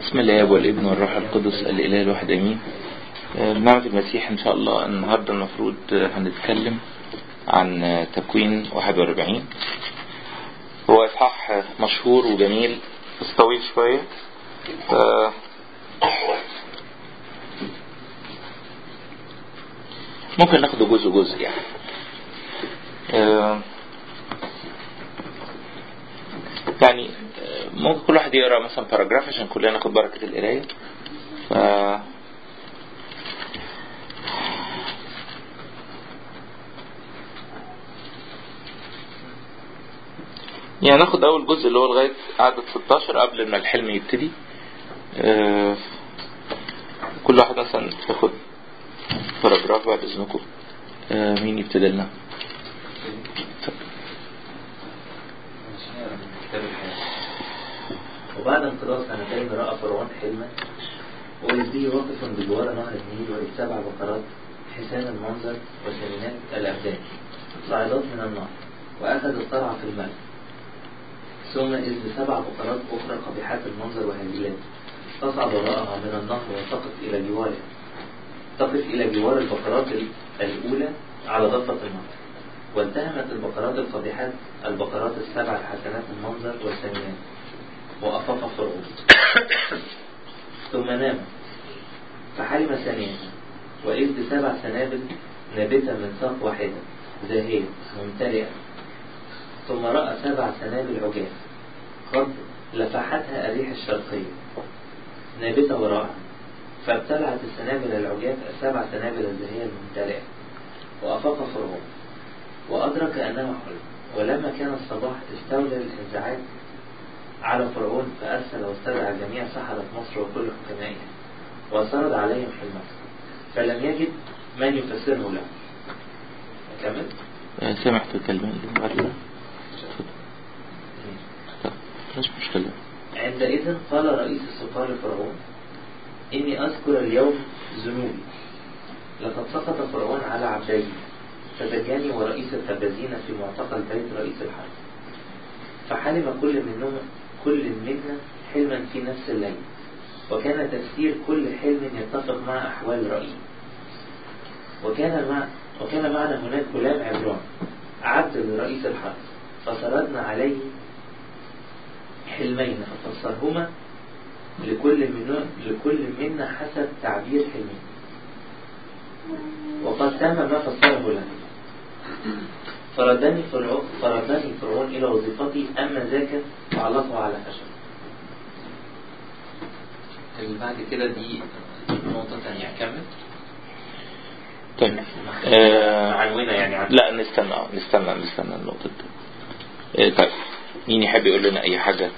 بسم الله والابن والروح القدس الاله الواحد امين آه، بنعمة المسيح ان شاء الله النهارده المفروض آه، هنتكلم عن آه، تكوين 41 هو اصحاح آه، مشهور وجميل بس طويل شوية ف... ممكن ناخده جزء جزء يعني آه، يعني آه، ممكن كل واحد يقرا مثلا باراجراف عشان كلنا ناخد بركة القراية ف يعني ناخد أول جزء اللي هو لغاية عدد 16 قبل ما الحلم يبتدي آه، كل واحد مثلا ياخد باراجراف بعد إذنكم آه، مين يبتدي لنا؟ كتاب الحياة وبعد انقضاء سنتين رأى فرعون حلما وإذ به واقف بجوار نهر النيل وإذ سبع بقرات حسان المنظر وسمينات الأبدان صاعدات من النار وأخذ الطرع في الماء ثم إذ بسبع بقرات أخرى قبيحات المنظر وهزيلات تصعد وراءها من النهر وتقف إلى جوارها تقف إلى جوار البقرات الأولى على ضفة النهر والتهمت البقرات القبيحات البقرات السبع الحسنات المنظر والسمينات وأفاق فرعون ثم نام فحلم ثانية وإذ بسبع سنابل نابتة من ساق واحدة زاهية ممتلئة ثم رأى سبع سنابل عجاف قد لفحتها الريح الشرقية نابتة وراءها فابتلعت السنابل العجاف السبع سنابل الزاهية الممتلئة وأفاق فرعون وأدرك أنه حلم ولما كان الصباح استولى الانزعاج على فرعون فأرسل واستدعى جميع سحرة مصر وكل حكمائها وسرد عليهم حلمه فلم يجد من يفسره له أكمل؟ آه، سامح تكلمين بعد كده طب مش مشكلة عندئذ قال رئيس السقاة لفرعون إني أذكر اليوم ذنوبي لقد سقط فرعون على عبديه فدجاني ورئيس الخبازين في معتقل بيت رئيس الحرب فحلم كل منهم كل منا حلما في نفس الليل وكان تفسير كل حلم يتفق مع أحوال الرأي وكان مع وكان معنا هناك غلام عبران أعد لرئيس الحرب فسردنا عليه حلمين ففسرهما لكل منا لكل منا حسب تعبير حلمه وقد تم ما فسره لنا فردني فرعون فردني فرعون إلى وظيفتي أما ذاك فعلقه على خشب اللي بعد كده دي نقطة تانية أكمل طيب آه، عنوانها يعني عن- لا نستنى آه، نستنى نستنى النقطة دي آه، طيب مين يحب يقول لنا أي حاجة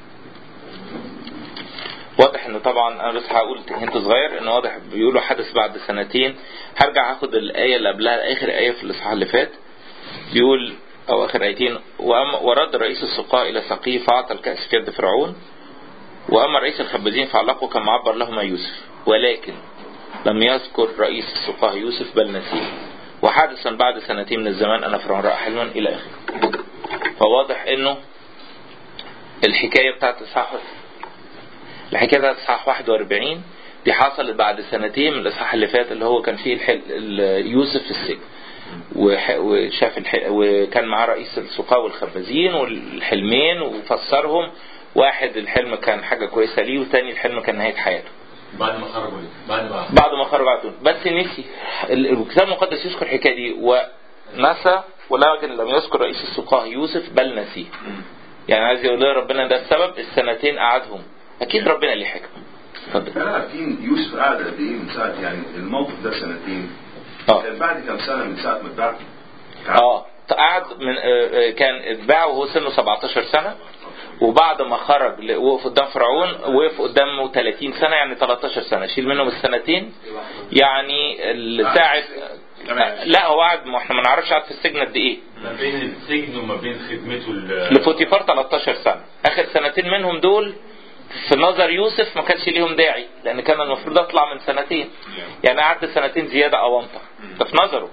واضح ان طبعا انا بس هقول هنت صغير ان واضح بيقولوا حدث بعد سنتين هرجع هاخد الايه اللي قبلها اخر ايه في الاصحاح اللي فات بيقول او اخر ايتين وأما ورد رئيس السقاء الى سقيه فاعطى الكاس في يد فرعون واما رئيس الخبازين فعلقه كما عبر لهما يوسف ولكن لم يذكر رئيس السقاة يوسف بل نسيه وحادثا بعد سنتين من الزمان أن فرعون رأى حلما إلى آخره فواضح إنه الحكاية بتاعت إصحاح الحكاية بتاعت إصحاح 41 دي حصلت بعد سنتين من الإصحاح اللي فات اللي هو كان فيه الحل... ال- يوسف في السجن وح... وشاف الح... وكان معاه رئيس السقاة والخبازين والحلمين وفسرهم واحد الحلم كان حاجة كويسة ليه والتاني الحلم كان نهاية حياته بعد ما خرجوا بعد ما بعد ما خرج على طول بس نسي ال- الكتاب المقدس يذكر الحكايه دي ونسى ولكن لم يذكر رئيس السقاه يوسف بل نسيه يعني عايز يقول لنا ربنا ده السبب السنتين قعدهم اكيد ربنا ليه حكمه اتفضل احنا عارفين يوسف قعد قد ايه من ساعه يعني الموقف ده سنتين اه كان بعد كام سنه من ساعه ما اتباع اه قعد من آه، آه، كان اتباع وهو سنه 17 سنه وبعد ما خرج ل- وقف قدام فرعون وقف قدامه 30 سنه يعني 13 سنه شيل منهم السنتين يعني ال- ساعه لا هو قعد ما احنا ما نعرفش قعد في السجن قد ايه ما بين السجن وما بين خدمته ل- لفوتيفار 13 سنه اخر سنتين منهم دول في نظر يوسف ما كانش ليهم داعي لان كان المفروض اطلع من سنتين يعني قعدت سنتين زياده اونطه ده في نظره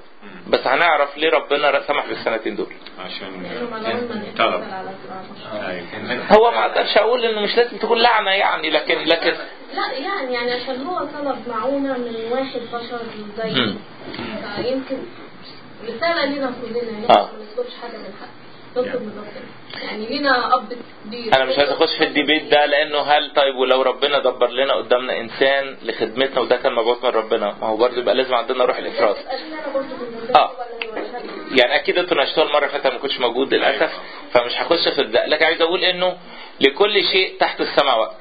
بس هنعرف ليه ربنا سمح بالسنتين دول عشان لانه ملعون من طلب اتصل على الزراعة. أيوة. هو ما اقدرش اقول انه مش لازم تكون لعنه يعني لكن لكن لا يعني يعني عشان هو طلب معونة من واحد بشر زي مم. فيمكن رسالة لينا كلنا يعني آه. ما نطلبش حاجة من حد نطلب من ربنا يعني لينا أب كبير انا مش عايز اخش في الديبيت ده لانه هل طيب ولو ربنا دبر لنا قدامنا انسان لخدمتنا وده كان مبعوث من ربنا ما هو برضه يبقى لازم عندنا روح الافراز تبقاش لنا برضه من آه. ولا هي ولا هي. يعني اكيد انتوا ناقشتوها المره اللي فاتت أنا ما كنتش موجود للاسف فمش هخش في ده لكن عايز اقول انه لكل شيء تحت السماء وقت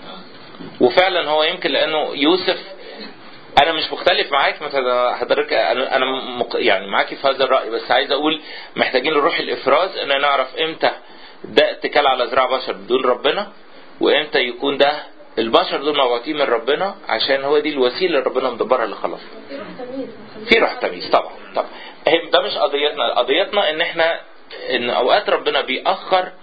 وفعلا هو يمكن لانه يوسف انا مش مختلف معاك مثلا حضرتك انا انا مق... يعني معاكي في هذا الراي بس عايز اقول محتاجين نروح الافراز ان نعرف امتى ده اتكال على ذراع بشر بدون ربنا وامتى يكون ده البشر دول مبعوثين من ربنا عشان هو دي الوسيله اللي ربنا مدبرها لخلاص في روح تمييز في روح تمييز طبعا طبعا هي- ده مش قضيتنا قضيتنا ان احنا ان اوقات ربنا بيأخر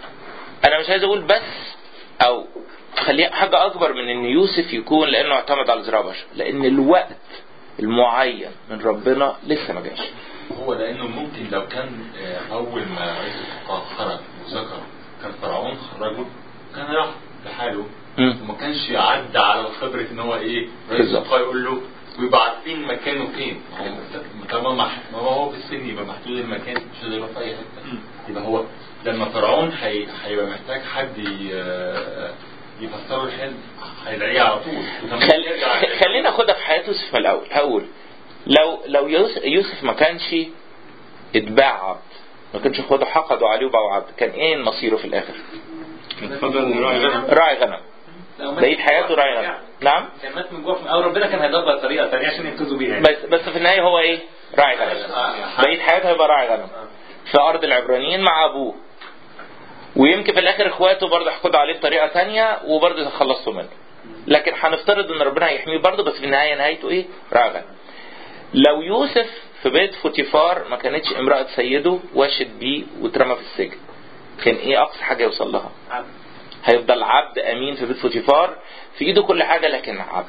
انا مش عايز اقول بس او خليها حاجة اكبر من ان يوسف يكون لانه اعتمد على ذراع بشر لان الوقت المعين من ربنا لسه ما جاش هو لانه ممكن لو كان آه، اول ما رئيس الفقهاء خرج وذكر كان فرعون خرجه كان راح لحاله مم. وما كانش عدى على خبره ان هو ايه رئيس بالظبط. الفقهاء يقول له ويبقى عارفين مكانه فين ما هو طالما مح- ما هو في السن يبقى محدود المكان مش هيقدر يروح في اي حته يبقى هو لما فرعون هي- هيبقى محتاج حد ي- آه، يفسر له الحلم هيلاقيه على طول ولما خل... يرجع- خ- خلينا ناخدها في حياة يوسف من الاول هقول لو لو يوسف, يوسف ما كانش اتباع عبد ما كانش خده حقدوا عليه وباعوا عبد كان ايه مصيره في الاخر؟ اتفضل راعي غنم راعي غنم بقية حياته راعي غنم نعم كان مات من جوع او ربنا كان هيدبر طريقه ثانيه عشان ينقذوا بيها يعني. بس بس في النهايه هو ايه؟ راعي غنم بقية حياته هيبقى راعي غنم في ارض العبرانيين مع ابوه ويمكن في الاخر اخواته برضه يحقدوا عليه بطريقه تانية وبرضه يتخلصوا منه لكن هنفترض ان ربنا هيحميه برضه بس في النهايه نهايته ايه؟ راعي غنم لو يوسف في بيت فوتيفار ما كانتش امرأة سيده واشت بيه واترمى في السجن كان ايه اقصى حاجة يوصل لها هيفضل عبد امين في بيت فوتيفار في ايده كل حاجة لكن عبد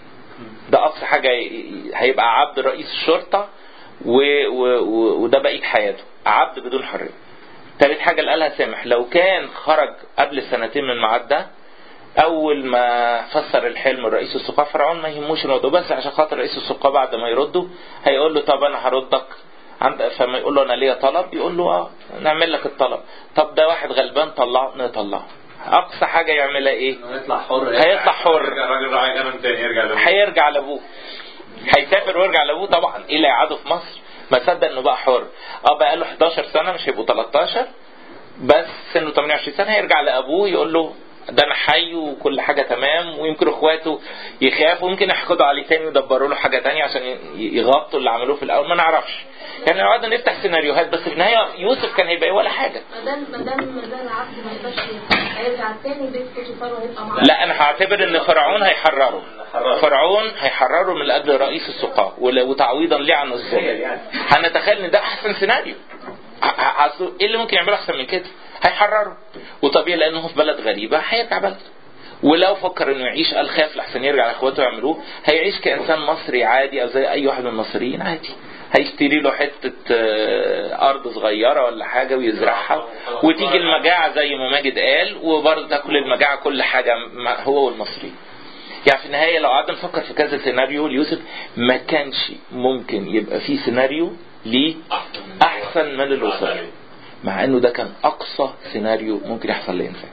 ده اقصى حاجة ي- هيبقى عبد رئيس الشرطة و... و... و... وده بقية حياته عبد بدون حرية تالت حاجة اللي قالها سامح لو كان خرج قبل سنتين من الميعاد ده اول ما فسر الحلم الرئيس السقاء فرعون ما يهموش الموضوع بس عشان خاطر رئيس السقاء بعد ما يرده هيقول له طب انا هردك عند فما يقول له انا ليا طلب يقول له اه نعمل لك الطلب طب ده واحد غلبان طلعه نطلعه اقصى حاجه يعملها ايه انه يطلع حر هيطلع حر. يرجع الراجل راعي غنم تاني يرجع له هيرجع لابوه هيسافر ويرجع لابوه طبعا ايه اللي هيقعده في مصر ما صدق انه بقى حر اه بقى له 11 سنه مش هيبقوا 13 بس سنه 28 سنه هيرجع لابوه يقول له ده انا حي وكل حاجه تمام ويمكن اخواته يخافوا ويمكن يحقدوا عليه تاني ويدبروا له حاجه تانية عشان ي- يغطوا اللي عملوه في الاول ما نعرفش يعني لو قعدنا نفتح سيناريوهات بس في النهايه يوسف كان هيبقى إيه ولا حاجه ما دام ما دام ما دام العبد ما يقدرش هيرجع تاني بيت فوتيفار وهيبقى معاه لا انا هعتبر ان فرعون هيحرره فرعون هيحرره من اجل رئيس السقاء ول- وتعويضا ليه عن الظلم هنتخيل ان ده احسن سيناريو ه- ه- أصل ايه اللي ممكن يعمله احسن من كده هيحرره وطبيعي لانه هو في بلد غريبه هيرجع بلده ولو فكر انه يعيش قال خاف لحسن يرجع لاخواته يعملوه هيعيش كانسان مصري عادي او زي اي واحد من المصريين عادي هيشتري له حته آه، ارض صغيره ولا حاجه ويزرعها وتيجي المجاعه زي ما ماجد قال وبرضه تاكل المجاعه كل حاجه مع- هو والمصريين يعني في النهايه لو قعدنا نفكر في كذا سيناريو ليوسف ما كانش ممكن يبقى في سيناريو ليه احسن من اللي وصل له. مع انه ده كان اقصى سيناريو ممكن يحصل لانسان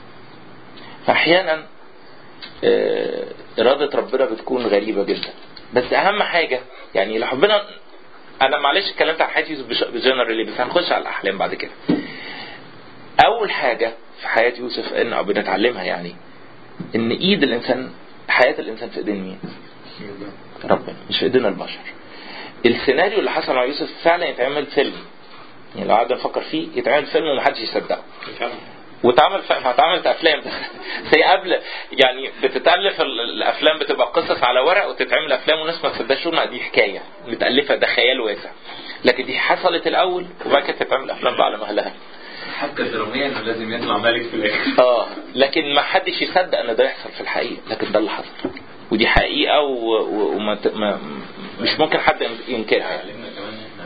فاحيانا آه، اراده ربنا بتكون غريبه جدا بس اهم حاجه يعني لو ربنا انا معلش اتكلمت عن حياه يوسف بش- بجنرالي بس هنخش على الاحلام بعد كده اول حاجه في حياه يوسف ان او بنتعلمها يعني ان ايد الانسان حياه الانسان في ايدين مين ربنا مش في ايدينا البشر السيناريو اللي حصل مع يوسف فعلا يتعمل فيلم يعني لو قعدنا نفكر فيه يتعمل فيلم ومحدش يصدقه واتعمل ف... اتعملت افلام بس هي قبل يعني بتتالف ال- الافلام بتبقى قصص على ورق وتتعمل افلام والناس ما تصدقش تقول ما دي حكايه متالفه ده خيال واسع لكن دي حصلت الاول وبعد كده تتعمل افلام بقى على مهلها حتى دراميا انه لازم يطلع ملك في الاخر اه لكن ما حدش يصدق ان ده يحصل في الحقيقه لكن ده اللي حصل ودي حقيقه و... و... وما ت... ما... مش ممكن حد ينكرها يعني. علمنا كمان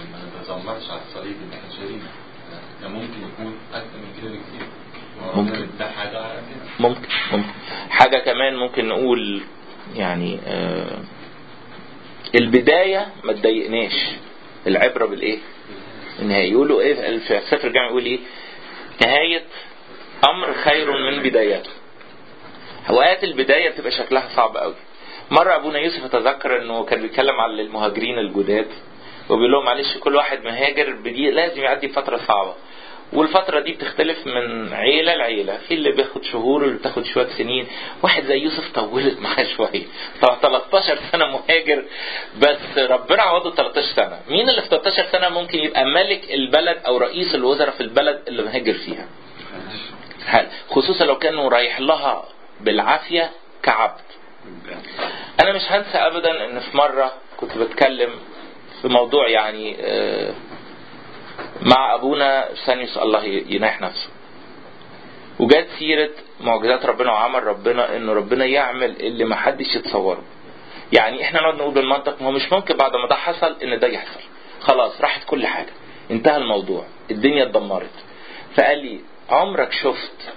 اتدمرش على الصليب اللي احنا شايلينه ده ممكن يكون اكتر من كده بكتير ممكن. ده حاجه على كده ممكن ممكن حاجة كمان ممكن نقول يعني آه البداية ما تضايقناش العبرة بالايه؟ النهاية يقولوا ايه في سفر الجامع يقول ايه؟ نهاية امر خير من بدايته. اوقات البداية بتبقى شكلها صعب قوي. مرة ابونا يوسف اتذكر انه كان بيتكلم على المهاجرين الجداد وبيقول لهم معلش كل واحد مهاجر بدي لازم يعدي فترة صعبة. والفترة دي بتختلف من عيلة لعيلة في اللي بياخد شهور واللي بتاخد شوية سنين واحد زي يوسف طولت معاه شوية طبعا 13 سنة مهاجر بس ربنا عوضه 13 سنة مين اللي في 13 سنة ممكن يبقى ملك البلد أو رئيس الوزراء في البلد اللي مهاجر فيها حال خصوصا لو كانوا رايح لها بالعافية كعبد أنا مش هنسى أبدا إن في مرة كنت بتكلم في موضوع يعني آه مع ابونا سانيوس الله يناح نفسه وجات سيرة معجزات ربنا وعمل ربنا انه ربنا يعمل اللي ما حدش يتصوره يعني احنا نقعد نقول بالمنطق ما هو مش ممكن بعد ما ده حصل ان ده يحصل خلاص راحت كل حاجة انتهى الموضوع الدنيا اتدمرت فقال لي عمرك شفت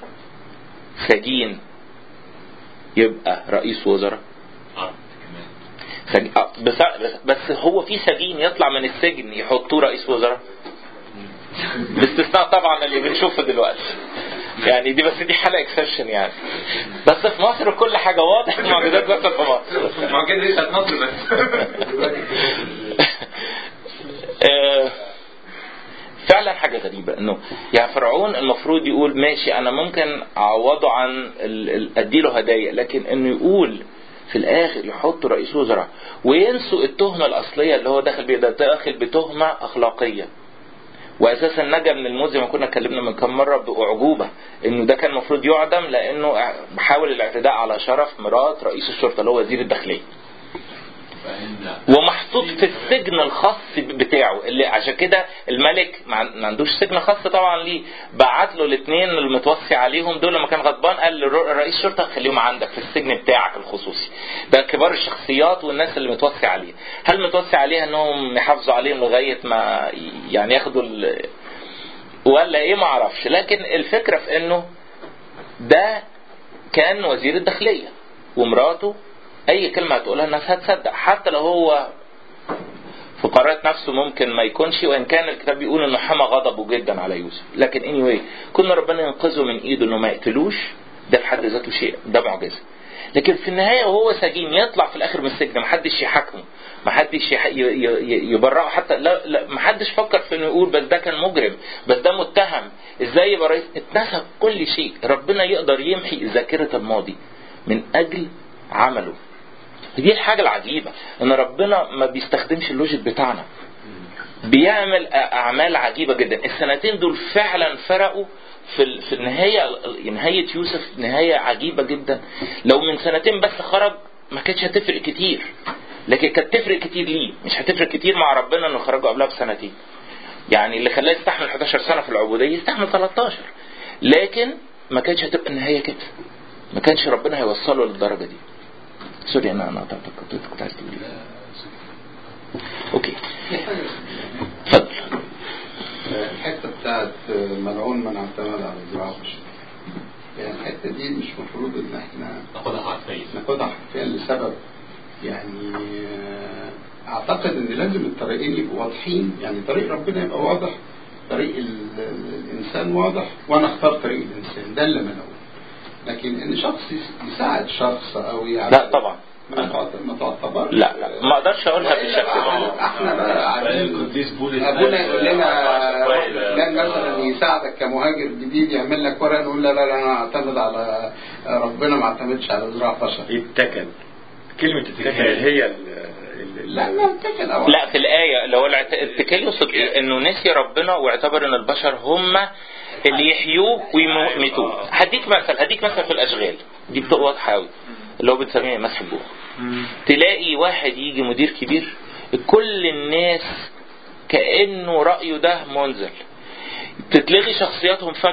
سجين يبقى رئيس وزراء اه كمان سج... آه، بس... بس- بس هو في سجين يطلع من السجن يحطوه رئيس وزراء باستثناء طبعا اللي بنشوفه دلوقتي يعني دي بس دي حالة اكسبشن يعني بس في مصر كل حاجة واضح معجزات بس في مصر المعجزة دي بتاعت مصر بس آه، فعلا حاجة غريبة انه يعني فرعون المفروض يقول ماشي انا ممكن اعوضه عن ال- ال- اديله هدايا لكن انه يقول في الاخر يحطوا رئيس وزراء وينسوا التهمة الاصلية اللي هو داخل بيها ده داخل بتهمة اخلاقية واساسا نجا من الموت زي ما كنا اتكلمنا من كم مره باعجوبه انه ده كان المفروض يعدم لانه حاول الاعتداء على شرف مرات رئيس الشرطه اللي هو وزير الداخليه فإن ومحطوط في السجن الخاص بتاعه اللي عشان كده الملك ما عن- ما عندوش سجن خاص طبعا ليه بعت له الاثنين المتوصي عليهم دول لما كان غضبان قال لرئيس الشرطه خليهم عندك في السجن بتاعك الخصوصي ده كبار الشخصيات والناس اللي متوصي عليه هل متوصي عليها انهم يحافظوا عليهم لغايه ما يعني ياخدوا ال... ولا ايه ما اعرفش لكن الفكره في انه ده كان وزير الداخليه ومراته اي كلمه هتقولها الناس هتصدق حتى لو هو في قرارة نفسه ممكن ما يكونش وان كان الكتاب بيقول انه حمى غضبه جدا على يوسف لكن anyway كنا ربنا ينقذه من ايده انه ما يقتلوش ده في حد ذاته شيء ده معجزه لكن في النهايه وهو سجين يطلع في الاخر من السجن محدش يحاكمه محدش يح- ي- ي- يبرئه حتى لا, لا محدش فكر في انه يقول بس ده كان مجرم بس ده متهم ازاي يبقى رئيس اتنسى كل شيء ربنا يقدر يمحي ذاكره الماضي من اجل عمله دي الحاجة العجيبة ان ربنا ما بيستخدمش اللوجيك بتاعنا بيعمل أ- اعمال عجيبة جدا السنتين دول فعلا فرقوا في ال- في النهاية نهاية يوسف نهاية عجيبة جدا لو من سنتين بس خرج ما كانتش هتفرق كتير لكن كانت تفرق كتير ليه مش هتفرق كتير مع ربنا انه خرجه قبلها بسنتين يعني اللي خلاه يستحمل 11 سنة في العبودية يستحمل 13 لكن ما كانتش هتبقى النهاية كده ما كانش ربنا هيوصله للدرجة دي سوري انا انا قطعتك كنت كنت عايز تقول ايه اوكي اتفضل الحته بتاعت ملعون من اعتمد على الزراعه يعني الحته دي مش مفروض ان احنا ناخدها حرفيا ناخدها حرفيا لسبب يعني آه، اعتقد ان لازم الطريقين يبقوا واضحين يعني طريق ربنا يبقى واضح طريق ال- ال- الانسان واضح وانا اختار طريق الانسان ده اللي منعه لكن ان شخص يس- يساعد شخص او يعني لا طبعا ما تعت- ما تعتبرش لا لا ما اقدرش اقولها وإلا بالشكل بقى ده احنا بقى قاعدين القديس بولس ابونا يقول لنا قال- فلان مثلا يساعدك كمهاجر جديد يعمل لك ورقه نقول لا لا لا انا اعتمد على ربنا ما اعتمدش على زراعه بشر يتكل كلمة اتكل هي ال- ال- لا لا اتكل أول. لا في الآية اللي هو العت- الاتكال يقصد إيه؟ انه نسي ربنا واعتبر ان البشر هم اللي يحيوه ويموتوه هديك مثل هديك مثل في الاشغال دي بتبقى واضحه قوي اللي هو بنسميه مسح الجوع تلاقي واحد يجي مدير كبير كل الناس كانه رايه ده منزل تتلغي شخصياتهم فجاه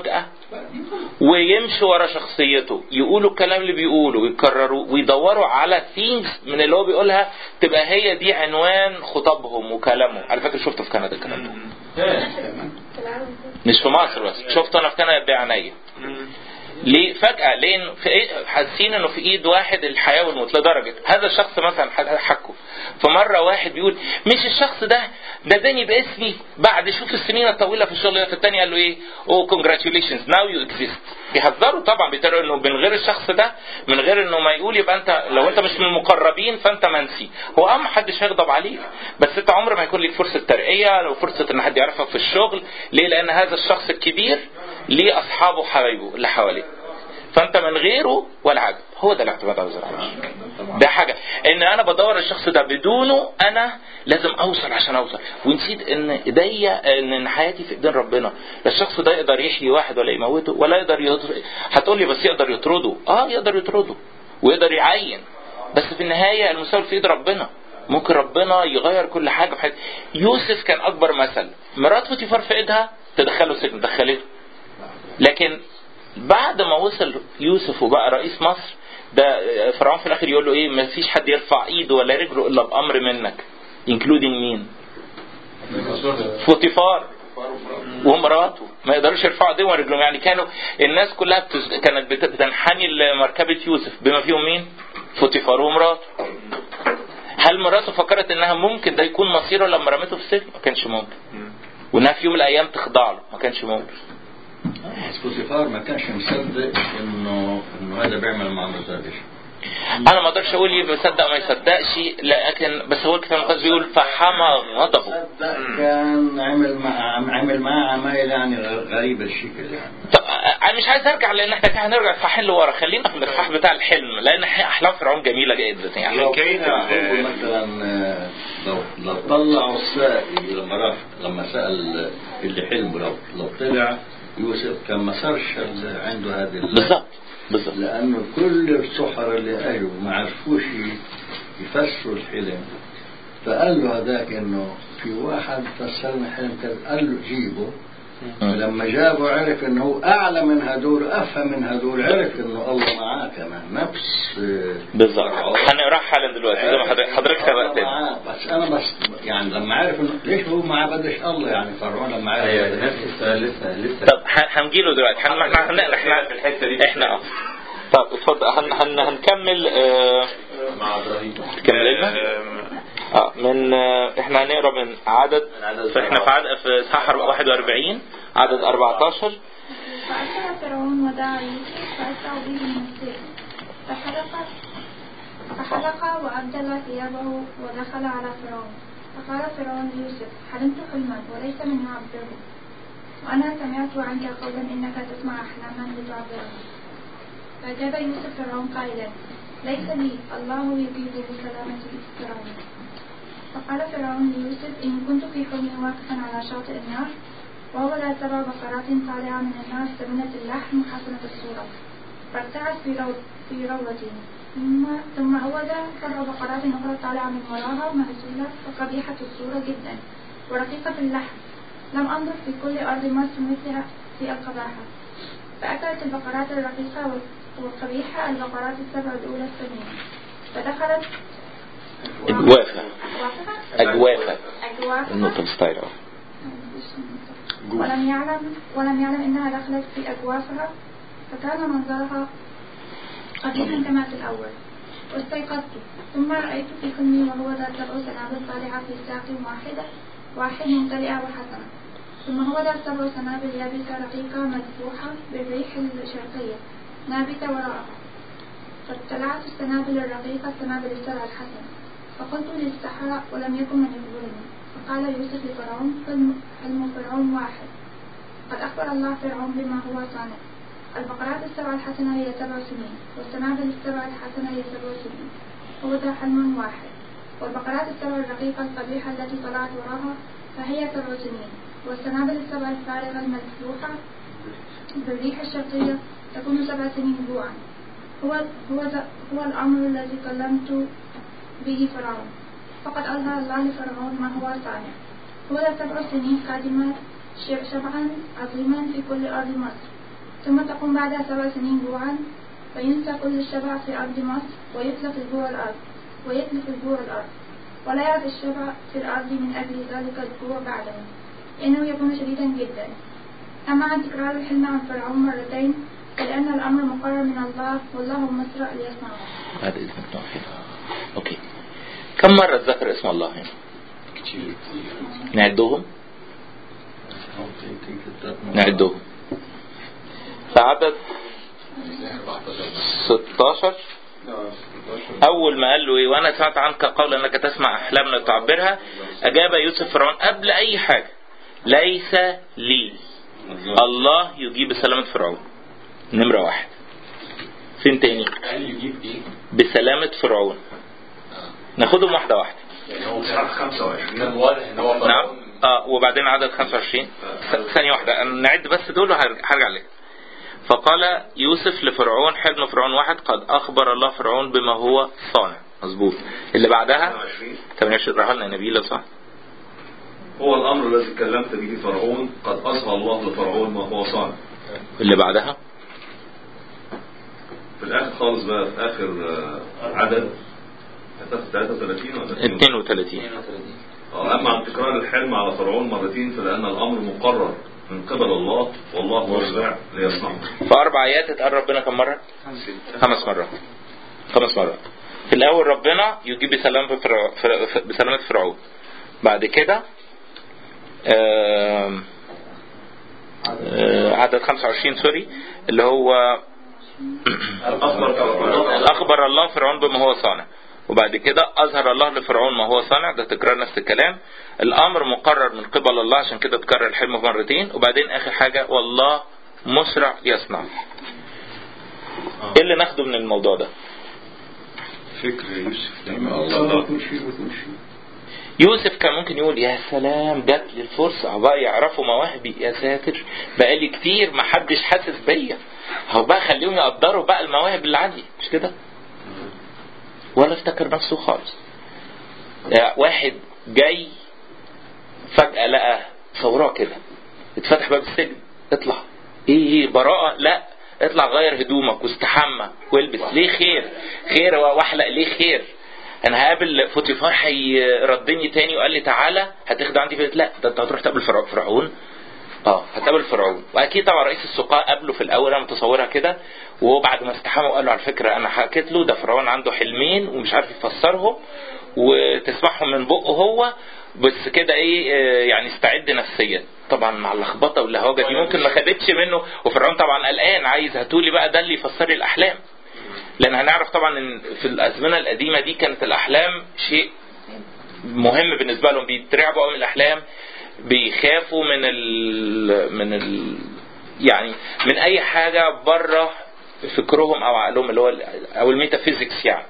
ويمشوا ورا شخصيته يقولوا الكلام اللي بيقوله ويكرروا ويدوروا على ثيمز من اللي هو بيقولها تبقى هي دي عنوان خطابهم وكلامهم على فكره شفته في كندا الكلام ده في العالم كله. مش في مصر بس شفته انا في كندا بعينيا ليه فجأة لأن في إيه حاسين إنه في إيد واحد الحياة والموت لدرجة هذا الشخص مثلا ح- حكوا فمرة واحد بيقول مش الشخص ده ده اداني باسمي بعد شوف السنين الطويلة في الشغل ده في التاني قال له إيه أوه congratulations now you exist بيهزروا طبعا بيتريقوا إنه من غير الشخص ده من غير إنه ما يقول يبقى أنت لو أنت مش من المقربين فأنت منسي هو أه محدش هيغضب عليك بس أنت عمر ما يكون لك فرصة ترقية أو فرصة إن حد يعرفك في الشغل ليه لأن هذا الشخص الكبير ليه أصحابه وحبايبه اللي حواليه فانت من غيره ولا حاجه هو ده الاعتماد على الزراعه ده حاجه ان انا بدور الشخص ده بدونه انا لازم اوصل عشان اوصل ونسيت ان ايديا ان إن حياتي في ايدين ربنا لا الشخص ده يقدر يحيي واحد ولا يموته ولا يقدر يطرد هتقول لي بس يقدر يطرده اه يقدر يطرده ويقدر يعين بس في النهايه المسؤول في ايد ربنا ممكن ربنا يغير كل حاجه في حياتي يوسف كان اكبر مثل مرات فوتيفار في ايدها تدخله سجن دخلته لكن بعد ما وصل يوسف وبقى رئيس مصر ده فرعون في الاخر يقول له ايه ما فيش حد يرفع ايده ولا رجله الا بامر منك انكلودينج مين فوتيفار ومراته ما يقدروش يرفعوا ايديهم ورجلهم يعني كانوا الناس كلها بتز... كانت بت- بتنحني لمركبه يوسف بما فيهم مين؟ فوتيفار ومراته هل مراته فكرت انها ممكن ده يكون مصيره لما رمته في السجن؟ ما كانش ممكن وانها في يوم من الايام تخضع له ما كانش ممكن بس بوتيفار ما كانش مصدق انه انه هذا بيعمل مع مزاجش انا ما اقدرش اقول يبقى يصدق ما يصدقش لكن بس هو الكتاب المقدس بيقول فحمى غضبه صدق كان عمل مع عمل معاه عمايل يعني غريبة الشكل يعني طب انا مش عايز ارجع لان احنا كده هنرجع اصحاحين لورا خلينا في الاصحاح بتاع الحلم لان احلام فرعون جميله جدا يعني لو كيف كان ال- هو مثلا آه، لو لو طلعوا السائل لما راح لما سأل اللي حلم لو لو طلع يوسف كان ما صارش ال- عنده هذه ال- بالظبط بالظبط لأنه كل السحرة اللي أجوا ما عرفوش يفسروا الحلم فقال له هذاك إنه في واحد فسرنا حلم كذا قال له جيبه فلما جابه عرف انه هو اعلى من هدول افهم من هدول عرف انه الله معاه كمان نفس بالظبط فرعون. هنقراها حالا دلوقتي زي ما حضرتك- حضرتك الله سبقتني معاه. بس انا بس يعني لما عرف انه ليش هو ما عبدش الله يعني فرعون لما عرف ايوه نفس السؤال لسه لسه طب ه- هنجيله دلوقتي هن- احنا هن- احنا في الحتة دي. احنا اه طب اتفضل هن هن هنكمل آه مع ابراهيم تكمل لنا اه من آه احنا هنقرا من عدد فاحنا في عدد في اصحاح 41 عدد 14 فأرسل فرعون ودعا يوسف فأسرعوا به من السجن فحلق فحلق وأبدل ثيابه ودخل على فرعون فقال فرعون ليوسف حلمت حلما وليس من يعبره وأنا سمعت عنك قولا إنك تسمع أحلاما لتعبره فأجاب يوسف فرعون قائلا ليس لي الله يجيب بسلامة فرعون فقال فرعون ليوسف إن كنت في حلمي واقفا على شاطئ النهر وولد سبع بقرات طالعة من النار سمنة اللحم حسنة الصورة فارتعد في رو في روضتي ثم ثم أود سبع بقرات أخرى طالعة من وراها مهزولة وقبيحة الصورة جدا ورقيقة اللحم لم أنظر في كل أرض مصر مثلها في القباحة فأكلت البقرات الرقيقة والقبيحة البقرات السبع الأولى السمينة فدخلت اجوافه وافقت اجوافه أجوافها النقطه الستايل اه ولم يعلم ولم يعلم انها دخلت في اجوافها فكان منظرها قبيحا كما في الاول واستيقظت ثم رايت في حلمي وهو ذات سبع سنابل طالعه في ساق واحده واحد ممتلئه وحسنه ثم هو ذات سبع سنابل يابسه رقيقه مذبوحه بالريح الشرقيه نابته وراءها فابتلعت السنابل الرقيقه السنابل السبع الحسنه فقلت للسحرة ولم يكن من يخبرني فقال يوسف لفرعون حلم, حلم فرعون واحد قد أخبر الله فرعون بما هو صانع البقرات السبع الحسنة هي سبع سنين والسنابل السبع الحسنة هي سبع سنين هو ذا حلم واحد والبقرات السبع الرقيقة القبيحة التي طلعت وراها فهي سبع سنين والسنابل السبع الفارغة المذبوحة بالريح الشرقية تكون سبع سنين جوعا هو هو ذا- هو الأمر الذي كلمت به فرعون فقد أظهر الله لفرعون ما هو صانع هو ذا سبع سنين قادمات ش- شبعا عظيما في كل أرض مصر ثم تقوم بعدها سبع سنين جوعا فينسى كل الشبع في أرض مصر ويتلف الجوع الأرض ويتلف الجوع الأرض ولا يعد الشبع في الأرض من أجل ذلك الجوع بعده لأنه يكون شديدا جدا أما عن تكرار الحلم عن فرعون مرتين فلأن الأمر مقرر من الله والله مسرع ليصنعه بعد إذنك نقف هنا. أوكي كم مرة ذكر اسم الله هنا؟ كتير نعدهم نعدهم فعدد 16 أول ما قال له إيه وأنا سمعت عنك قول أنك تسمع أحلامنا تعبرها أجاب يوسف فرعون قبل أي حاجة ليس لي الله يجيب سلامة فرعون نمرة واحد فين تاني قال يجيب ايه؟ بسلامة فرعون ناخدهم واحدة واحدة يعني هو إصحاح 25 كان واضح ان هو فرعون نعم اه وبعدين عدد 25 ث- ثانية واحدة أنا نعد بس دول وهرجع لك فقال يوسف لفرعون حلم فرعون واحد قد أخبر الله فرعون بما هو صانع مظبوط اللي بعدها 28 طب نشرحها لنا نبيل لو صح هو الأمر الذي كلمت به فرعون قد أصغى الله لفرعون ما هو صانع اللي بعدها في الآخر خالص بقى في آخر آه، عدد هتاخد 33 ولا 32 32 آه، أما عن تكرار الحلم على فرعون مرتين فلأن الأمر مقرر من قبل الله والله مسرع ليصنعه في أربع آيات اتقال ربنا كم مرة؟ خمس مرات خمس مرات في الأول ربنا يجيب بسلامة فرع... فر- بسلامة فرعون بعد كده آم، آه، عدد 25 سوري اللي هو أخبر فرعون أخبر الله فرعون بما هو صانع وبعد كده أظهر الله لفرعون ما هو صانع ده تكرار نفس الكلام الأمر مقرر من قبل الله عشان كده تكرر الحلم مرتين وبعدين آخر حاجة والله مسرع يصنع ايه اللي ناخده من الموضوع ده فكر يوسف لما الله يكون شيء ويكون شيء يوسف كان ممكن يقول يا سلام جات لي الفرصة بقى يعرفوا مواهبي يا ساتر بقالي كتير ما حدش حاسس بيا هو بقى خليهم يقدروا بقى المواهب اللي عندي مش كده ولا افتكر نفسه خالص يعني واحد جاي فجأة لقى ثورة كده اتفتح باب السجن اطلع ايه ايه براءة لا اطلع غير هدومك واستحمى والبس ليه خير خير واحلق ليه خير انا هقابل فوتيفار هيردني تاني وقال لي تعالى هتاخد عندي بيت لا ده انت هتروح تقابل فرع- فرعون اه هتقابل فرعون واكيد طبعا رئيس السقاء قابله في الاول انا متصورها كده وهو بعد ما استحمى وقال له على فكره انا حكيت له ده فرعون عنده حلمين ومش عارف يفسرهم وتسمعهم من بقه هو بس كده ايه آه، يعني استعد نفسيا طبعا مع اللخبطه واللهوجه دي ممكن ما خدتش منه وفرعون طبعا قلقان عايز هاتولي بقى ده اللي يفسر لي الاحلام لان هنعرف طبعا ان في الازمنه القديمه دي كانت الاحلام شيء مهم بالنسبه لهم بيترعبوا قوي من الاحلام بيخافوا من ال من ال يعني من اي حاجه بره فكرهم او عقلهم اللي هو ال- او الميتافيزيكس يعني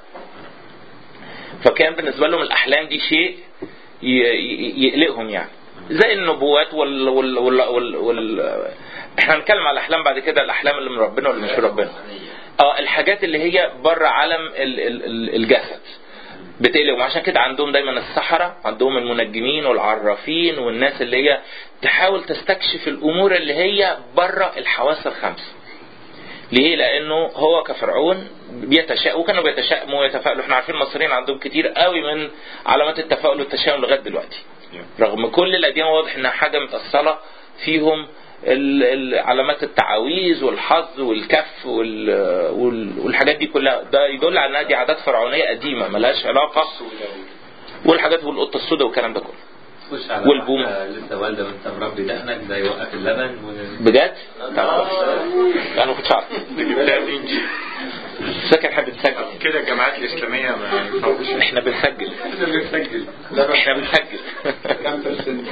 فكان بالنسبه لهم الاحلام دي شيء ي- ي- يقلقهم يعني زي النبوات وال وال وال, وال, وال احنا هنتكلم على الاحلام بعد كده الاحلام اللي من ربنا واللي مش من ربنا اه الحاجات اللي هي بره عالم ال- ال- ال- الجسد بتقلقهم عشان كده عندهم دايما السحرة عندهم المنجمين والعرافين والناس اللي هي تحاول تستكشف الامور اللي هي بره الحواس الخمسه ليه؟ لانه هو كفرعون بيتشاء وكانوا بيتشائموا ويتفائلوا احنا عارفين المصريين عندهم كتير قوي من علامات التفاؤل والتشاؤم لغايه دلوقتي رغم كل الاديان واضح انها حاجه متاصله فيهم ال- ال- علامات التعاويذ والحظ والكف وال- وال- والحاجات دي كلها ده يدل على انها دي عادات فرعونيه قديمه ملهاش علاقه والحاجات والقطه السوداء والكلام ده كله خش على والبوم. واحدة لسه والده وانت مربي دقنك ده يوقف اللبن و... بجد؟ طب انا ما كنتش عارف جبتها منين دي؟ فاكر احنا بنسجل كده الجامعات الإسلامية ما ينفعوش احنا بنسجل احنا بنسجل احنا بنسجل كام في السن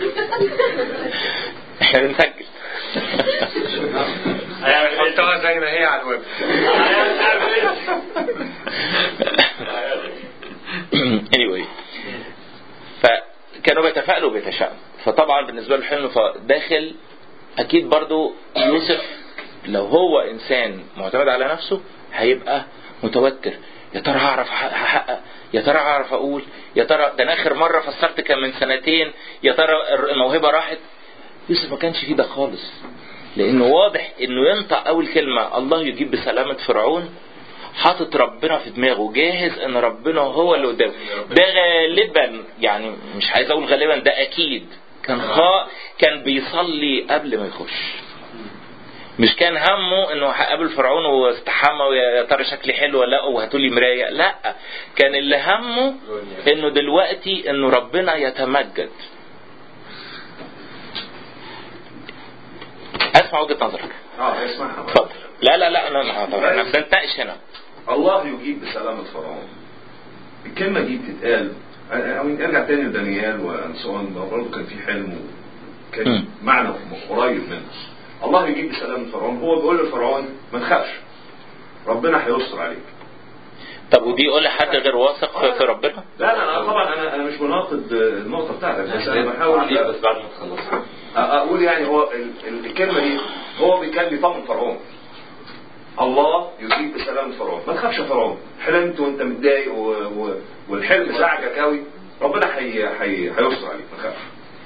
احنا بنسجل هيحطوها زي ما هي على الويب anyway فكانوا بيتفائلوا وبيتشائموا فطبعا بالنسبه له الحلم فداخل اكيد برضو يوسف لو هو انسان معتمد على نفسه هيبقى متوتر يا ترى هعرف أح- احقق يا ترى هعرف اقول يا ترى ده انا اخر مره فسرت كان من سنتين يا ترى الموهبه راحت يوسف ما كانش فيه ده خالص لانه واضح انه ينطق اول كلمه الله يجيب بسلامه فرعون حاطط ربنا في دماغه جاهز ان ربنا هو اللي قدامه ده غالبا يعني مش عايز اقول غالبا ده اكيد كان خا كان بيصلي قبل ما يخش مش كان همه انه هقابل فرعون واستحمى ويا ترى شكلي حلو ولا لا وهاتوا لي مرايه لا كان اللي همه انه دلوقتي انه ربنا يتمجد اسمع وجهه نظرك اه اسمعها اتفضل لا لا لا انا انا طبعا انا بنتناقش هنا الله يجيب بسلامة فرعون الكلمة دي بتتقال أو ارجع تاني لدانيال وانسون برضه كان في حلم مم. وكان معنى قريب منه الله يجيب بسلامة فرعون هو بيقول لفرعون ما تخافش ربنا هيستر عليك طب ودي يقول لحد غير واثق في- في ربنا لا لا لا طبعا انا انا مش بناقض النقطة بتاعتك بس انا بحاول بس بعد ما تخلص اقول يعني هو ال- ال- الكلمه دي هو كان بيطمن فرعون الله يجيب بسلامة فرعون ما تخافش يا فرعون حلمت وانت متضايق و... و... والحلم زعجك قوي ربنا حي... حي... هيستر عليك ما تخافش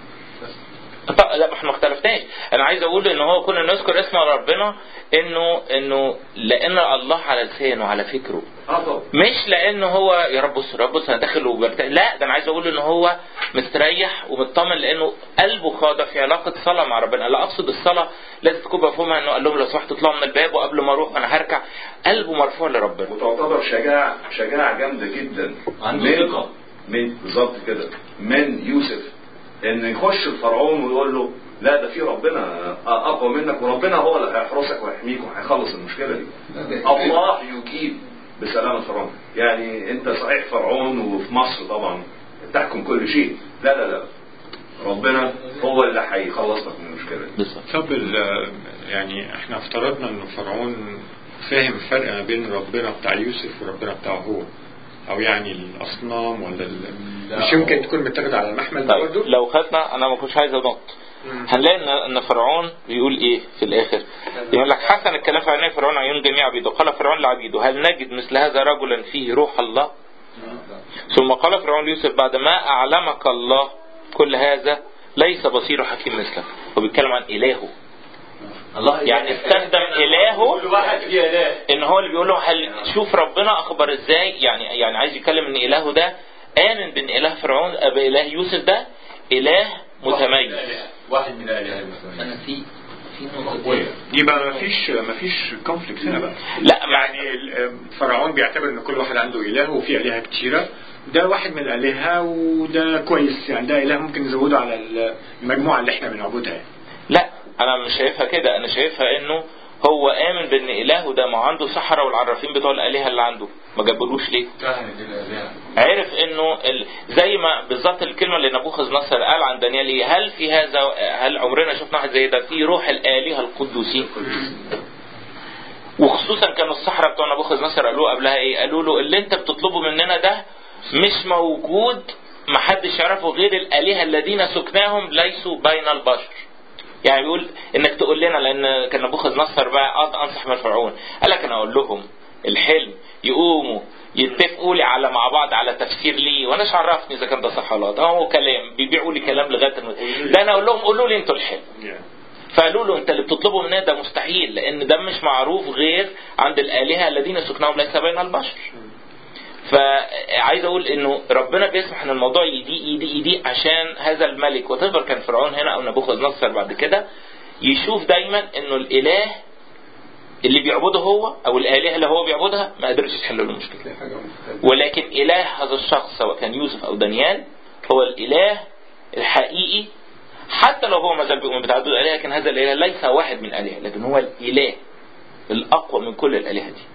طب لا احنا ما اختلفناش انا عايز اقول ان هو كنا نذكر اسم ربنا انه انه لان الله على لسانه على فكره اه طبعا مش لانه هو يا رب بص يا رب بص انا داخل وبرتاح لا ده انا عايز اقول ان هو مستريح ومطمن لانه قلبه خاضع في علاقه صلاه مع ربنا لا اقصد الصلاه لازم تكون مفهومها انه قال لهم لو سمحتوا اطلعوا من الباب وقبل ما اروح وانا هركع قلبه مرفوع لربنا وتعتبر شجاع شجاعة جامدة جدا عنده من- ثقة. من بالظبط كده من يوسف ان يخش الفرعون ويقول له لا ده في ربنا اقوى منك وربنا هو اللي هيحرسك ويحميك وهيخلص المشكله دي الله يجيب بسلامة فرعون يعني انت صحيح فرعون وفي مصر طبعا تحكم كل شيء لا لا لا ربنا هو اللي هيخلصك من المشكله دي بالظبط طب ال- يعني احنا افترضنا ان فرعون فاهم الفرق ما بين ربنا بتاع يوسف وربنا بتاعه هو او يعني الاصنام ولا ال... لا، مش يمكن هو- تكون متاخده على المحمل ده طيب برضه لو خدنا انا ما كنتش عايز انط هنلاقي ان ان فرعون بيقول ايه في الاخر يقول لك حسن الكلام في عيني فرعون عيون جميع عبيده قال فرعون لعبيده هل نجد مثل هذا رجلا فيه روح الله ثم قال فرعون ليوسف بعد ما اعلمك الله كل هذا ليس بصير حكيم مثلك هو بيتكلم عن الهه الله يعني استخدم الهه كل واحد فيه اله ان هو اللي بيقول له هل شوف ربنا اخبر ازاي يعني يعني عايز يتكلم ان الهه ده امن بان اله فرعون باله يوسف ده اله متميز واحد من الالهه المتميزه انا في في قوية. نقطتين يبقى ما فيش ما فيش كونفليكت هنا بقى لا مع يعني ال- فرعون بيعتبر ان كل واحد عنده اله وفي الهه كتيره ده واحد من الالهه وده كويس يعني ده اله ممكن نزوده على المجموعه اللي احنا بنعبدها يعني. لا انا مش شايفها كده انا شايفها انه هو امن بان الهه ده ما عنده سحرة والعرافين بتوع الالهه اللي عنده ما جابلوش ليه كهنة الالهه عرف انه ال... زي ما بالظبط الكلمه اللي نبوخذ نصر قال عن دانيال ايه هل في هذا هل عمرنا شفنا واحد زي ده في روح الالهه القدوسين وخصوصا كانوا السحرة بتوع نبوخذ نصر قالوا قبلها ايه قالوا له اللي انت بتطلبه مننا ده مش موجود محدش يعرفه غير الالهه الذين سكناهم ليسوا بين البشر يعني بيقول انك تقول لنا لان كان نبوخذ نصر بقى قعد انصح من فرعون قال لك انا اقول لهم الحلم يقوموا يتفقوا لي على مع بعض على تفسير ليه وانا مش عرفني اذا كان ده صح ولا غلط هو كلام بيبيعوا لي كلام لغايه الم... ده انا اقول لهم قولوا لي انتوا الحلم فقالوا له انت اللي بتطلبه مننا ده مستحيل لان ده مش معروف غير عند الالهه الذين سكنهم ليس بين البشر فعايز اقول انه ربنا بيسمح ان الموضوع يضيق يضيق يضيق عشان هذا الملك وتفضل كان فرعون هنا او نبوخذ نصر بعد كده يشوف دايما انه الاله اللي بيعبده هو او الالهه اللي هو بيعبدها ما قدرش يحل له المشكله تلاقي حاجة مختلفة ولكن اله هذا الشخص سواء كان يوسف او دانيال هو الاله الحقيقي حتى لو هو ما زال بيؤمن بتعدد الالهه لكن هذا الاله ليس واحد من الالهه لكن هو الاله الاقوى من كل الالهه دي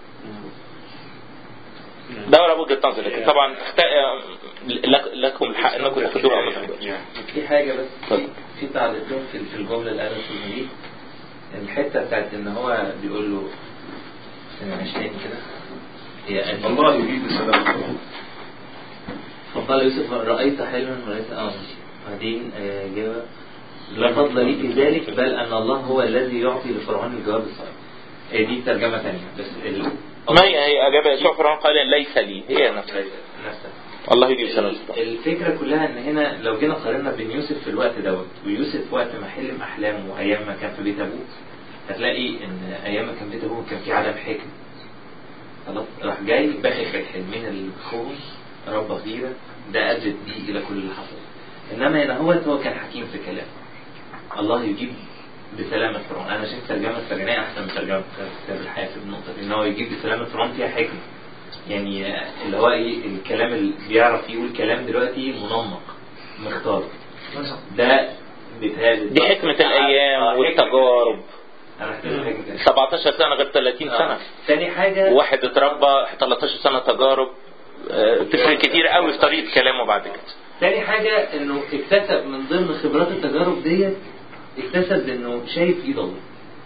ده ولا وجهه نظر لكن طبعا اخت... لك- لكم الحق انكم تاخدوها او ما تاخدوهاش في حاجة بس في, اتفضل. في تعليقين في, في الجملة اللي قالها في دي الحتة بتاعت ان هو بيقول له ثانية معلش تاني كده هي أدي. الله يجيب بسلامة فرعون فقال يوسف رأيت حلما ورأيت اه ماشي بعدين آه، جاوب لا فضل لي في ذلك بل أن الله هو الذي يعطي لفرعون الجواب الصحيح هي دي ترجمة ثانية بس ال... ما هي هي اجابه يسوع فرعون قال ليس لي هي نفسها نفسها الله يجيب سنه الفكرة كلها ان هنا لو جينا قارنا بين يوسف في الوقت دوت ويوسف وقت ما حلم احلامه وايام ما كان في بيت ابوه هتلاقي ان ايام ما كان بيت ابوه كان في عدم حكمه خلاص راح جاي باخد بالحلمين الخوص رب غيرة ده أدت دي إلى كل اللي حصل إنما هنا هو هو كان حكيم في كلامه الله يجيب بسلامة فرعون أنا شايف ترجمة السجنية أحسن من ترجمة كتاب الحياة في النقطة دي إن هو يجيب بسلامة فرعون فيها حكمة يعني آه، اللي هو إيه الكلام اللي بيعرف يقول كلام دلوقتي منمق مختار ده بيتهيألي دي حكمة الأيام آه، حكمة والتجارب أنا محتاج حكمة الأيام. 17 سنة غير 30 سنة تاني حاجة واحد اتربى 13 سنة تجارب آه، تفرق كتير قوي في طريقة كلامه بعد كده تاني حاجة انه اكتسب من ضمن خبرات التجارب ديت اكتسب انه شايف ايد الله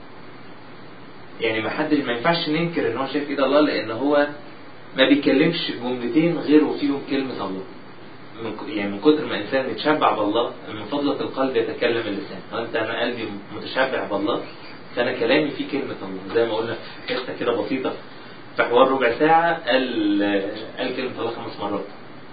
يعني ما حدش ما ينفعش ننكر ان هو شايف ايد الله لان هو ما بيتكلمش جملتين غير وفيهم كلمة الله من ك- يعني من كتر ما الانسان متشبع بالله من فضلة القلب يتكلم اللسان وانت انا قلبي متشبع بالله فانا كلامي فيه كلمة الله زي ما قلنا في حتة كده بسيطة في حوار ربع ساعة قال قال كلمة الله خمس مرات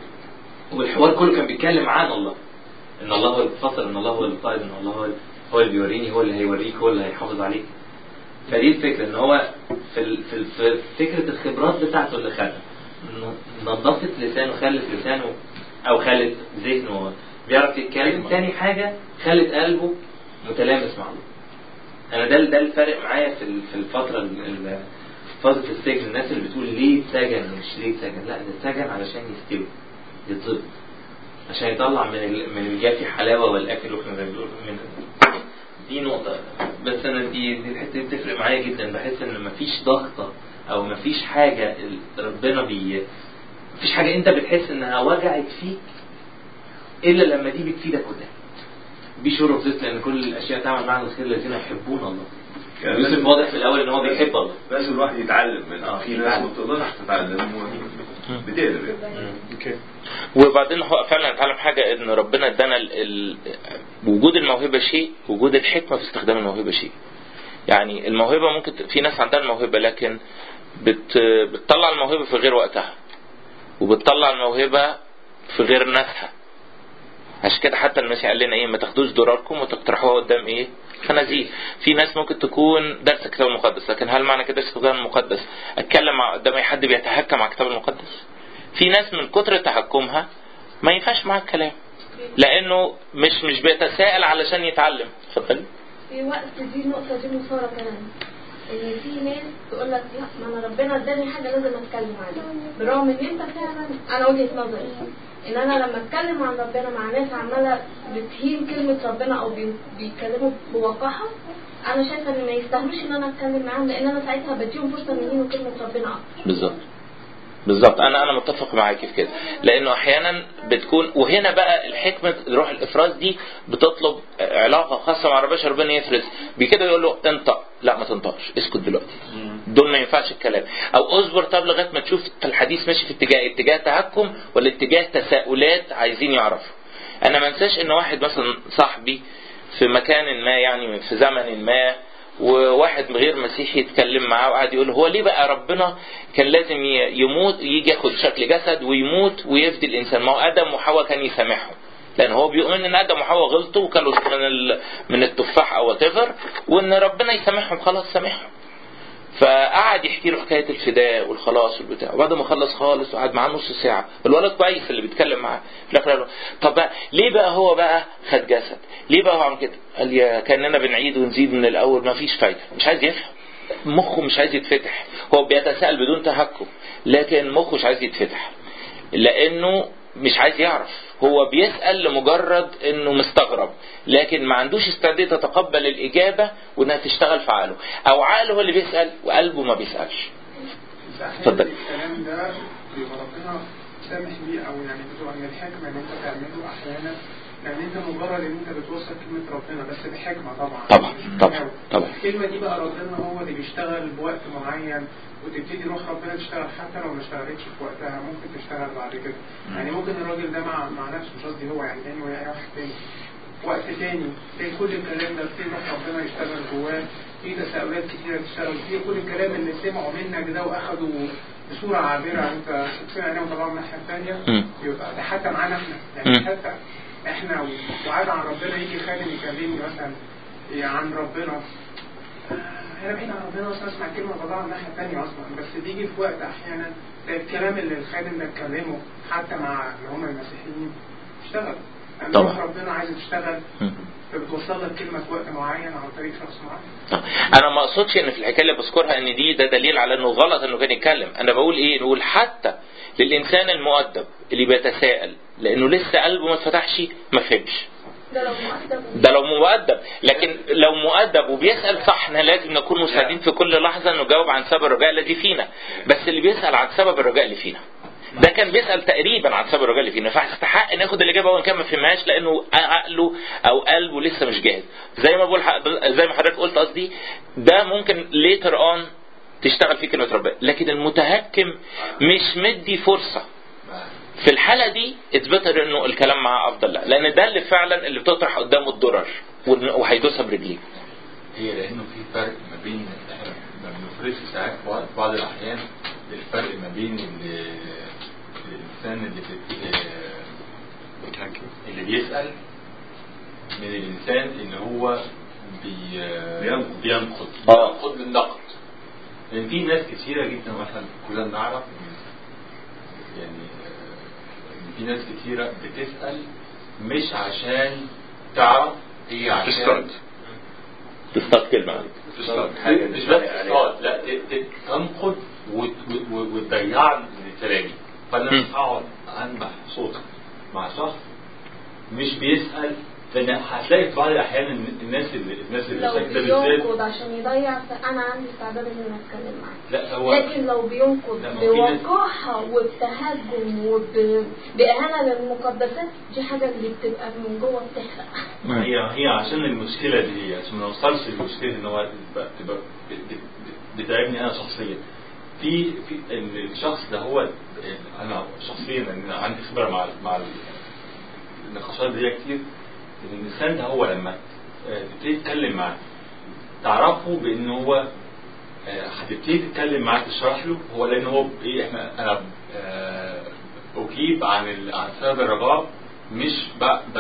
والحوار كله كان بيتكلم عن الله ان الله هو اللي بيفصل ان الله هو اللي قائد ان الله هو هو اللي بيوريني هو اللي هيوريك هو اللي هيحافظ عليك فدي الفكره ان هو في ال- في, ال- في فكره الخبرات بتاعته اللي خدها ن- نظفت لسانه خلت لسانه او خلت ذهنه بيعرف يتكلم تاني حاجه خلت قلبه متلامس مع الله انا ده ده الفرق معايا في ال- في الفتره ال- ال- فتره السجن الناس اللي بتقول ليه اتسجن مش ليه اتسجن لا ده اتسجن علشان يستوي يتظبط عشان يطلع من ال- من الجافي حلاوه والاكل واحنا زي ما بنقول من دي نقطة بس أنا دي دي الحتة دي بتفرق معايا جدا بحس إن مفيش ضغطة أو مفيش حاجة ال- ربنا بي مفيش حاجة أنت بتحس إنها وجعت فيك إلا لما دي بتفيدك قدام بي شور اوف لأن كل الأشياء تعمل معنا الخير الذين يحبون الله يعني يوسف لازم- واضح في الأول إن هو بيحب الله لازم الواحد يتعلم منها آه، في ناس يتعلم. ما بتقدرش تتعلم و- بتقلب يعني. اوكي وبعدين هو فعلا اتعلم حاجة ان ربنا ادانا ال... ال... وجود الموهبة شيء وجود الحكمة في استخدام الموهبة شيء يعني الموهبة ممكن ت- في ناس عندها الموهبة لكن بت... بتطلع الموهبة في غير وقتها وبتطلع الموهبة في غير ناسها عشان كده حتى المسيح قال لنا ايه ما تاخدوش دولاركم وتقترحوها قدام ايه خنازير في ناس ممكن تكون دارسه الكتاب المقدس لكن هل معنى كده الكتاب المقدس اتكلم مع قدام اي حد بيتهكم على الكتاب المقدس في ناس من كتر تحكمها ما ينفعش معاها الكلام لانه مش مش بيتساءل علشان يتعلم اتفضلي في وقت دي النقطة دي مثارة كمان ان في ناس تقول لك لا ما انا ربنا اداني حاجة لازم اتكلم عنها بالرغم ان انت فعلا انا وجهة نظري ان انا لما اتكلم عن ربنا مع ناس عمالة بتهين كلمة ربنا او بي- بيتكلموا بوقاحة انا شايفة ان ما يستاهلوش ان انا اتكلم معاهم لان انا ساعتها بديهم فرصة ان يهينوا كلمة ربنا اكتر بالظبط بالظبط انا انا متفق معاكي في كده لانه احيانا بتكون وهنا بقى الحكمه روح الافراز دي بتطلب علاقه خاصه مع ربنا عشان ربنا يفرز بكده يقول له انطق لا ما تنطقش اسكت دلوقتي دول ما ينفعش الكلام او اصبر طب لغايه ما تشوف الحديث ماشي في اتجاه اتجاه تهكم ولا اتجاه تساؤلات عايزين يعرفوا انا ما انساش ان واحد مثلا صاحبي في مكان ما يعني في زمن ما وواحد غير مسيحي يتكلم معاه وقعد يقول هو ليه بقى ربنا كان لازم ي- يموت يجي ياخد شكل جسد ويموت ويفدي الانسان ما هو ادم وحواء كان يسامحهم لان هو بيؤمن ان ادم وحواء غلطوا وكلوا من ال- من التفاح او وات وان ربنا يسامحهم خلاص سامحهم فقعد يحكي له حكايه الفداء والخلاص والبتاع وبعد ما خلص خالص وقعد معاه نص ساعه الولد كويس اللي بيتكلم معاه في الاخر قال له طب بقى ليه بقى هو بقى خد جسد ليه بقى هو عمل كده قال يا كاننا بنعيد ونزيد من الاول ما فيش فايده مش عايز يفهم مخه مش عايز يتفتح هو بيتساءل بدون تهكم لكن مخه مش عايز يتفتح لانه مش عايز يعرف هو بيسأل لمجرد انه مستغرب لكن ما عندوش استعداد يتقبل الاجابة وانها تشتغل في عقله او عقله هو اللي بيسأل وقلبه ما بيسألش اتفضل. الكلام ده بيبقى ربنا سامح بيه او يعني بتبقى من الحكمه ان انت تعمله احيانا لان انت مجرد ان انت بتوصل كلمه ربنا بس بحكمه طبعا طبعا مش طبعا بهوى. طبعا الكلمه دي بقى ربنا هو اللي بيشتغل بوقت معين وتبتدي روح ربنا تشتغل حتى لو ما اشتغلتش في وقتها ممكن تشتغل بعد كده يعني ممكن الراجل ده مع مع نفسه مش قصدي هو يعني تاني ويا واحد تاني وقت تاني تلاقي كل الكلام ده في روح ربنا يشتغل جواه في تساؤلات كتيرة تشتغل في كل الكلام اللي سمعوا منك ده واخدوا بصورة عابرة انت شفتنا عليهم طبعا من الناحية التانية مم. يبقى ده حتى معانا احنا مم. يعني حتى احنا وعاد عن ربنا يجي خادم يكلمني مثلا عن ربنا احيانا بعيد عن ربنا اصلا اسمع كلمه بضيع على الناحيه الثانيه اصلا بس بيجي في وقت احيانا تلاقي الكلام اللي الخادم ده اتكلمه حتى مع اللي هم المسيحيين اشتغل لان طبعا. روح ربنا عايز تشتغل مم. فبتوصل لك كلمه في وقت معين عن طريق شخص معين انا ما اقصدش ان في الحكايه اللي بذكرها ان دي ده دليل على انه غلط انه كان يتكلم انا بقول ايه نقول حتى للانسان المؤدب اللي بيتساءل لانه لسه قلبه ما اتفتحش ما فهمش ده لو مؤدب ده لو مؤدب لكن لو مؤدب وبيسال صح احنا لازم نكون مساعدين في كل لحظه نجاوب عن سبب الرجاء الذي فينا بس اللي بيسال عن سبب الرجاء اللي فينا ده كان بيسال تقريبا عن سبب الرجاء اللي فينا فاستحق ناخد الاجابه وان كان ما فهمهاش لانه عقله او قلبه لسه مش جاهز زي ما بقول زي ما حضرتك قلت قصدي ده ممكن ليتر اون تشتغل فيه كلمه ربنا لكن المتهكم مش مدي فرصه في الحاله دي اثبتر انه الكلام معاه افضل لا لان ده اللي فعلا اللي بتطرح قدامه الضرر وهيدوسها برجليه هي لانه في فرق ما بين احنا ما بنفرقش ساعات بعض, بعض الاحيان الفرق ما بين ال- الانسان اللي بت- اللي بيسال من الانسان اللي هو بي بينقد. بينقد آه. بينقد للنقد لان في ناس كتيره جدا واحنا كلنا نعرف يعني آه، إن في ناس كتيره بتسال مش عشان تعرف هي عشان تصطاد. تصطاد كلمه تصطاد حاجة مش تشتغل بس عليها. تصطاد لا ت- ت- تنقد وت- و- و- وتضيعني من كلامي فانا مم. مش هقعد انبح صوتك مع شخص مش بيسال لان هتلاقي في بعض الاحيان إن الناس اللي الناس اللي لو ساكته بالذات بينقد عشان يضيع انا عندي استعداد ان انا اتكلم معاه لا هو لكن لو بينقد لا، ما هو في ناس- بوقاحة وبتهجم وبإهانة للمقدسات دي حاجة اللي بتبقى من جوه بتحرق هي هي عشان المشكله دي هي عشان ما نوصلش للمشكله ان هو تبقى تبقى ب- ب- بتعبني انا شخصيا في في ان الشخص ده هو انا شخصيا لان عندي خبره مع مع النقاشات دي كتير ان الانسان ده هو لما آه، تبتدي تتكلم معاه تعرفه بان هو آه، هتبتدي تتكلم معاه تشرح له هو لان هو ايه احنا انا آه، اجيب عن ال- عن سبب الرجاء مش ب... ب...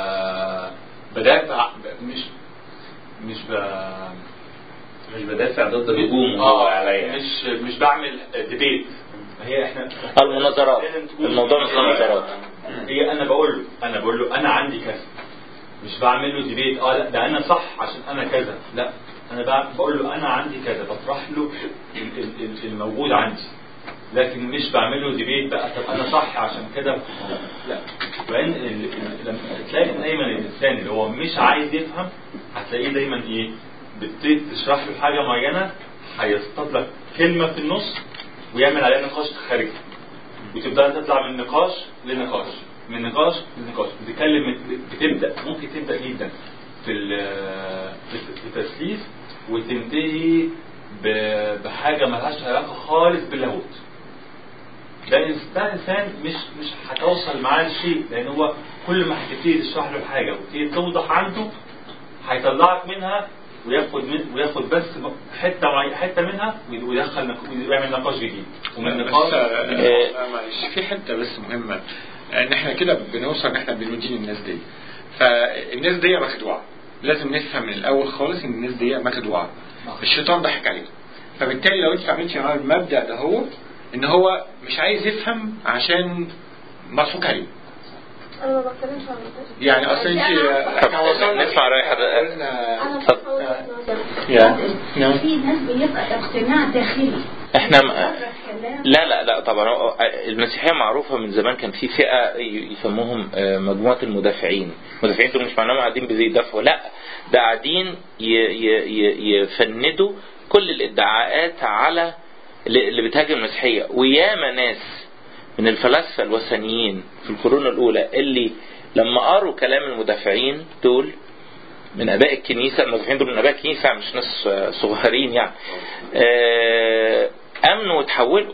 بدافع ب- مش مش ب... مش بدافع ضد الهجوم وهو اه عليا مش مش بعمل ديبيت هي احنا المناظرات لازم تكون- الموضوع مش مناظرات هي انا بقول له انا بقول له انا عندي كذا مش بعمل له ديبيت اه لا ده انا صح عشان انا كذا لا انا بع- بقول له انا عندي كذا بطرح له ال- ال- ال- الموجود عندي لكن مش بعمل له ديبيت بقى طب انا صح عشان كده لا وبعدين ال- ال- لما تلاقي دايما الانسان اللي هو مش عايز يفهم هتلاقيه دايما ايه بتبتدي تشرح له حاجه معينه هيصطاد لك كلمه في النص ويعمل عليها نقاش خارجي وتبدا انت تطلع من نقاش لنقاش من نقاش لنقاش بتتكلم بتبدا ممكن تبدا جدا في ال- في التسليس وتنتهي ب- بحاجه ملهاش علاقه خالص باللاهوت ده إنس- ده انسان مش مش هتوصل معاه لشيء لان هو كل ما هتبتدي تشرح له حاجه وتبتدي توضح عنده هيطلعك منها وياخد من وياخد بس حته معي حته منها ويدخل نق- ويعمل نقاش جديد ومن بس نقاش آه، معلش في حته بس مهمه ان احنا كده بنوصل ان احنا بندين الناس دي فالناس دي مخدوعه لازم نفهم من الاول خالص ان الناس دي مخدوعه الشيطان ضحك عليهم فبالتالي لو انت تعملتش معاه المبدا ده هو ان هو مش عايز يفهم عشان مضحوك عليه انا ما بتكلمش عن المنتج. يعني اصلا انت طب احنا وصلنا نسمع رأي حضرتك. انا اتفضل. بقول وجهة نظري. يعني نعم. في ناس بيبقى اقتناع داخلي احنا م- بره الكلام لا لا لا طبعا هو المسيحيه معروفه من زمان كان في فئه ي- يسموهم آه، مجموعه المدافعين المدافعين دول مش معناهم قاعدين بيدافعوا لا ده قاعدين ي- ي- ي- يفندوا كل الادعاءات على اللي اللي بتهاجم المسيحيه وياما ناس من الفلاسفه الوثنيين في القرون الاولى اللي لما قروا كلام المدافعين دول من اباء الكنيسه المدافعين دول من اباء الكنيسه مش ناس آه، صغيرين يعني آه، امنوا وتحولوا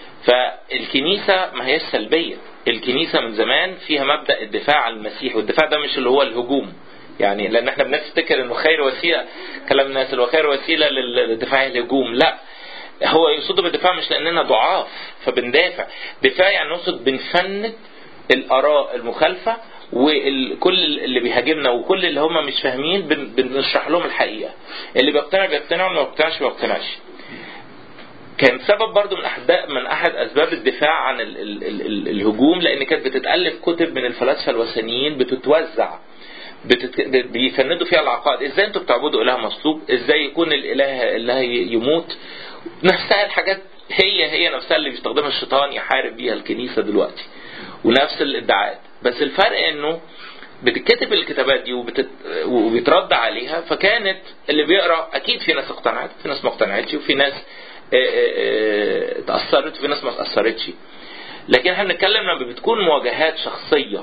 فالكنيسه ما هيش سلبيه الكنيسه من زمان فيها مبدا الدفاع عن المسيح والدفاع ده مش اللي هو الهجوم يعني لان احنا بنفتكر انه خير وسيله كلام الناس اللي هو خير وسيله لل- للدفاع عن الهجوم لا هو يقصد بالدفاع مش لاننا ضعاف فبندافع دفاع يعني نقصد بنفند الاراء المخالفه وكل اللي بيهاجمنا وكل اللي هم مش فاهمين بن- بنشرح لهم الحقيقه اللي بيقتنع بيقتنع واللي ما بيقتنعش ما بيقتنعش كان سبب برضو من احد من احد اسباب الدفاع عن ال ال ال ال الهجوم لان كانت بتتالف كتب من الفلاسفه الوثنيين بتتوزع بتت... بيفندوا فيها العقائد ازاي انتوا بتعبدوا اله مصلوب ازاي يكون الاله اله يموت نفسها الحاجات هي هي نفسها اللي بيستخدمها الشيطان يحارب بيها الكنيسه دلوقتي ونفس الادعاءات بس الفرق انه بتتكتب الكتابات دي وبتت... وبيترد عليها فكانت اللي بيقرا اكيد في ناس اقتنعت في ناس ما اقتنعتش وفي ناس آه، آه، آه، اتاثرت وفي ناس ما اتاثرتش لكن احنا بنتكلم لما بتكون مواجهات شخصيه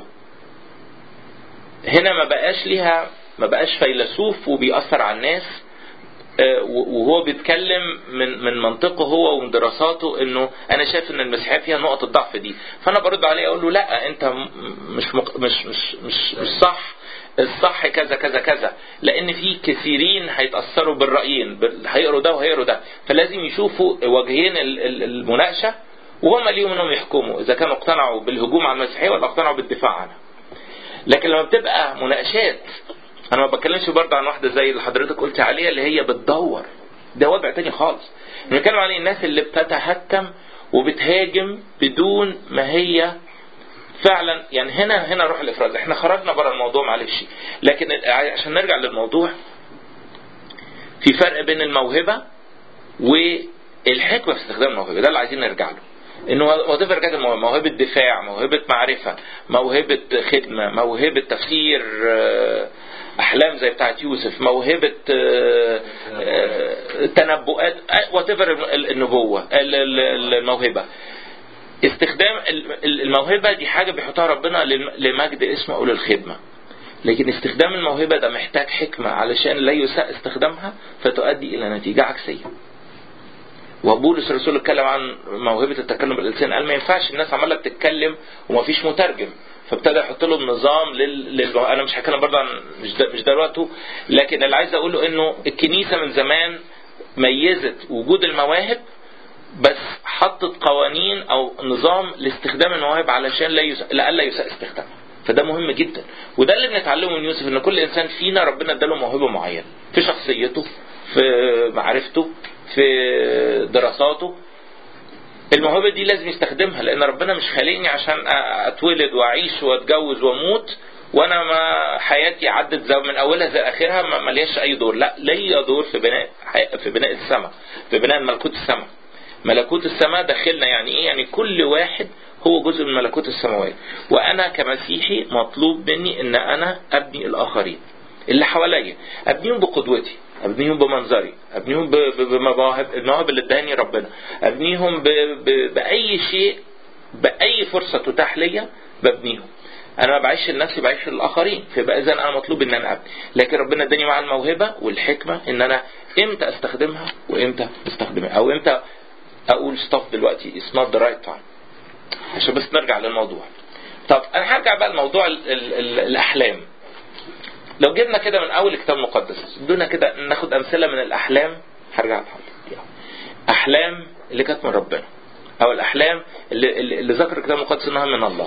هنا ما بقاش ليها ما بقاش فيلسوف وبيأثر على الناس آه، وهو بيتكلم من من منطقه هو ومن دراساته انه انا شايف ان المسيحيه فيها نقط الضعف دي فانا برد عليه اقول له لا انت م- مش مق... مش مش مش مش صح الصح كذا كذا كذا لان في كثيرين هيتاثروا بالرايين بال- هيقروا ده وهيقروا ده فلازم يشوفوا وجهين ال- ال- المناقشه وهم ليهم انهم يحكموا اذا كانوا اقتنعوا بالهجوم على المسيحيه ولا اقتنعوا بالدفاع عنها لكن لما بتبقى مناقشات انا ما بتكلمش برضه عن واحده زي اللي حضرتك قلت عليها اللي هي بتدور ده وضع تاني خالص انا بتكلم عن الناس اللي بتتهكم وبتهاجم بدون ما هي فعلا يعني هنا هنا روح الافراز احنا خرجنا بره الموضوع معلش لكن عشان نرجع للموضوع في فرق بين الموهبه والحكمه في استخدام الموهبه ده اللي عايزين نرجع له انه وات كانت الموهبه موهبه دفاع موهبه معرفه موهبه خدمه موهبه تفسير آه، احلام زي بتاعت يوسف موهبه آه، آه، تنبؤات وات النبوه ال- ال- الموهبه استخدام ال- ال- الموهبه دي حاجه بيحطها ربنا للم- لمجد اسمه او للخدمه لكن استخدام الموهبه ده محتاج حكمه علشان لا يساء استخدامها فتؤدي الى نتيجه عكسيه وبولس الرسول اتكلم عن موهبه التكلم باللسان قال ما ينفعش الناس عماله بتتكلم ومفيش مترجم فابتدى يحط لهم نظام لل... لل... انا مش هتكلم برضه عن مش ده... مش ده وقته لكن اللي عايز اقوله انه الكنيسه من زمان ميزت وجود المواهب بس حطت قوانين او نظام لاستخدام المواهب علشان لا يس... لألا يساء استخدامها فده مهم جدا وده اللي بنتعلمه من يوسف ان كل انسان فينا ربنا اداله موهبه معينه في شخصيته في معرفته في دراساته الموهبه دي لازم يستخدمها لان ربنا مش خالقني عشان اتولد واعيش واتجوز واموت وانا ما حياتي عدت زي من اولها زي اخرها ما ما ليش اي دور لا ليا دور في بناء حي- في بناء السماء في بناء ملكوت السماء ملكوت السماء داخلنا يعني ايه يعني كل واحد هو جزء من ملكوت السماوات وانا كمسيحي مطلوب مني ان انا ابني الاخرين اللي حواليا ابنيهم بقدوتي ابنيهم بمنظري ابنيهم ب- ب- بمواهب المواهب اللي اداني ربنا ابنيهم ب... ب... باي شيء باي فرصه تتاح ليا ببنيهم انا ما بعيش لنفسي بعيش للاخرين فيبقى اذا انا مطلوب ان انا ابني لكن ربنا اداني مع الموهبه والحكمه ان انا امتى استخدمها وامتى استخدمها او امتى اقول ستوب دلوقتي اتس نوت ذا رايت تايم عشان بس نرجع للموضوع طب انا هرجع بقى لموضوع ال ال ال الاحلام لو جبنا كده من اول الكتاب المقدس بدنا كده ناخد امثله من الاحلام هرجع لحضرتك احلام اللي كانت من ربنا او الاحلام اللي, اللي اللي ذكر الكتاب المقدس انها من الله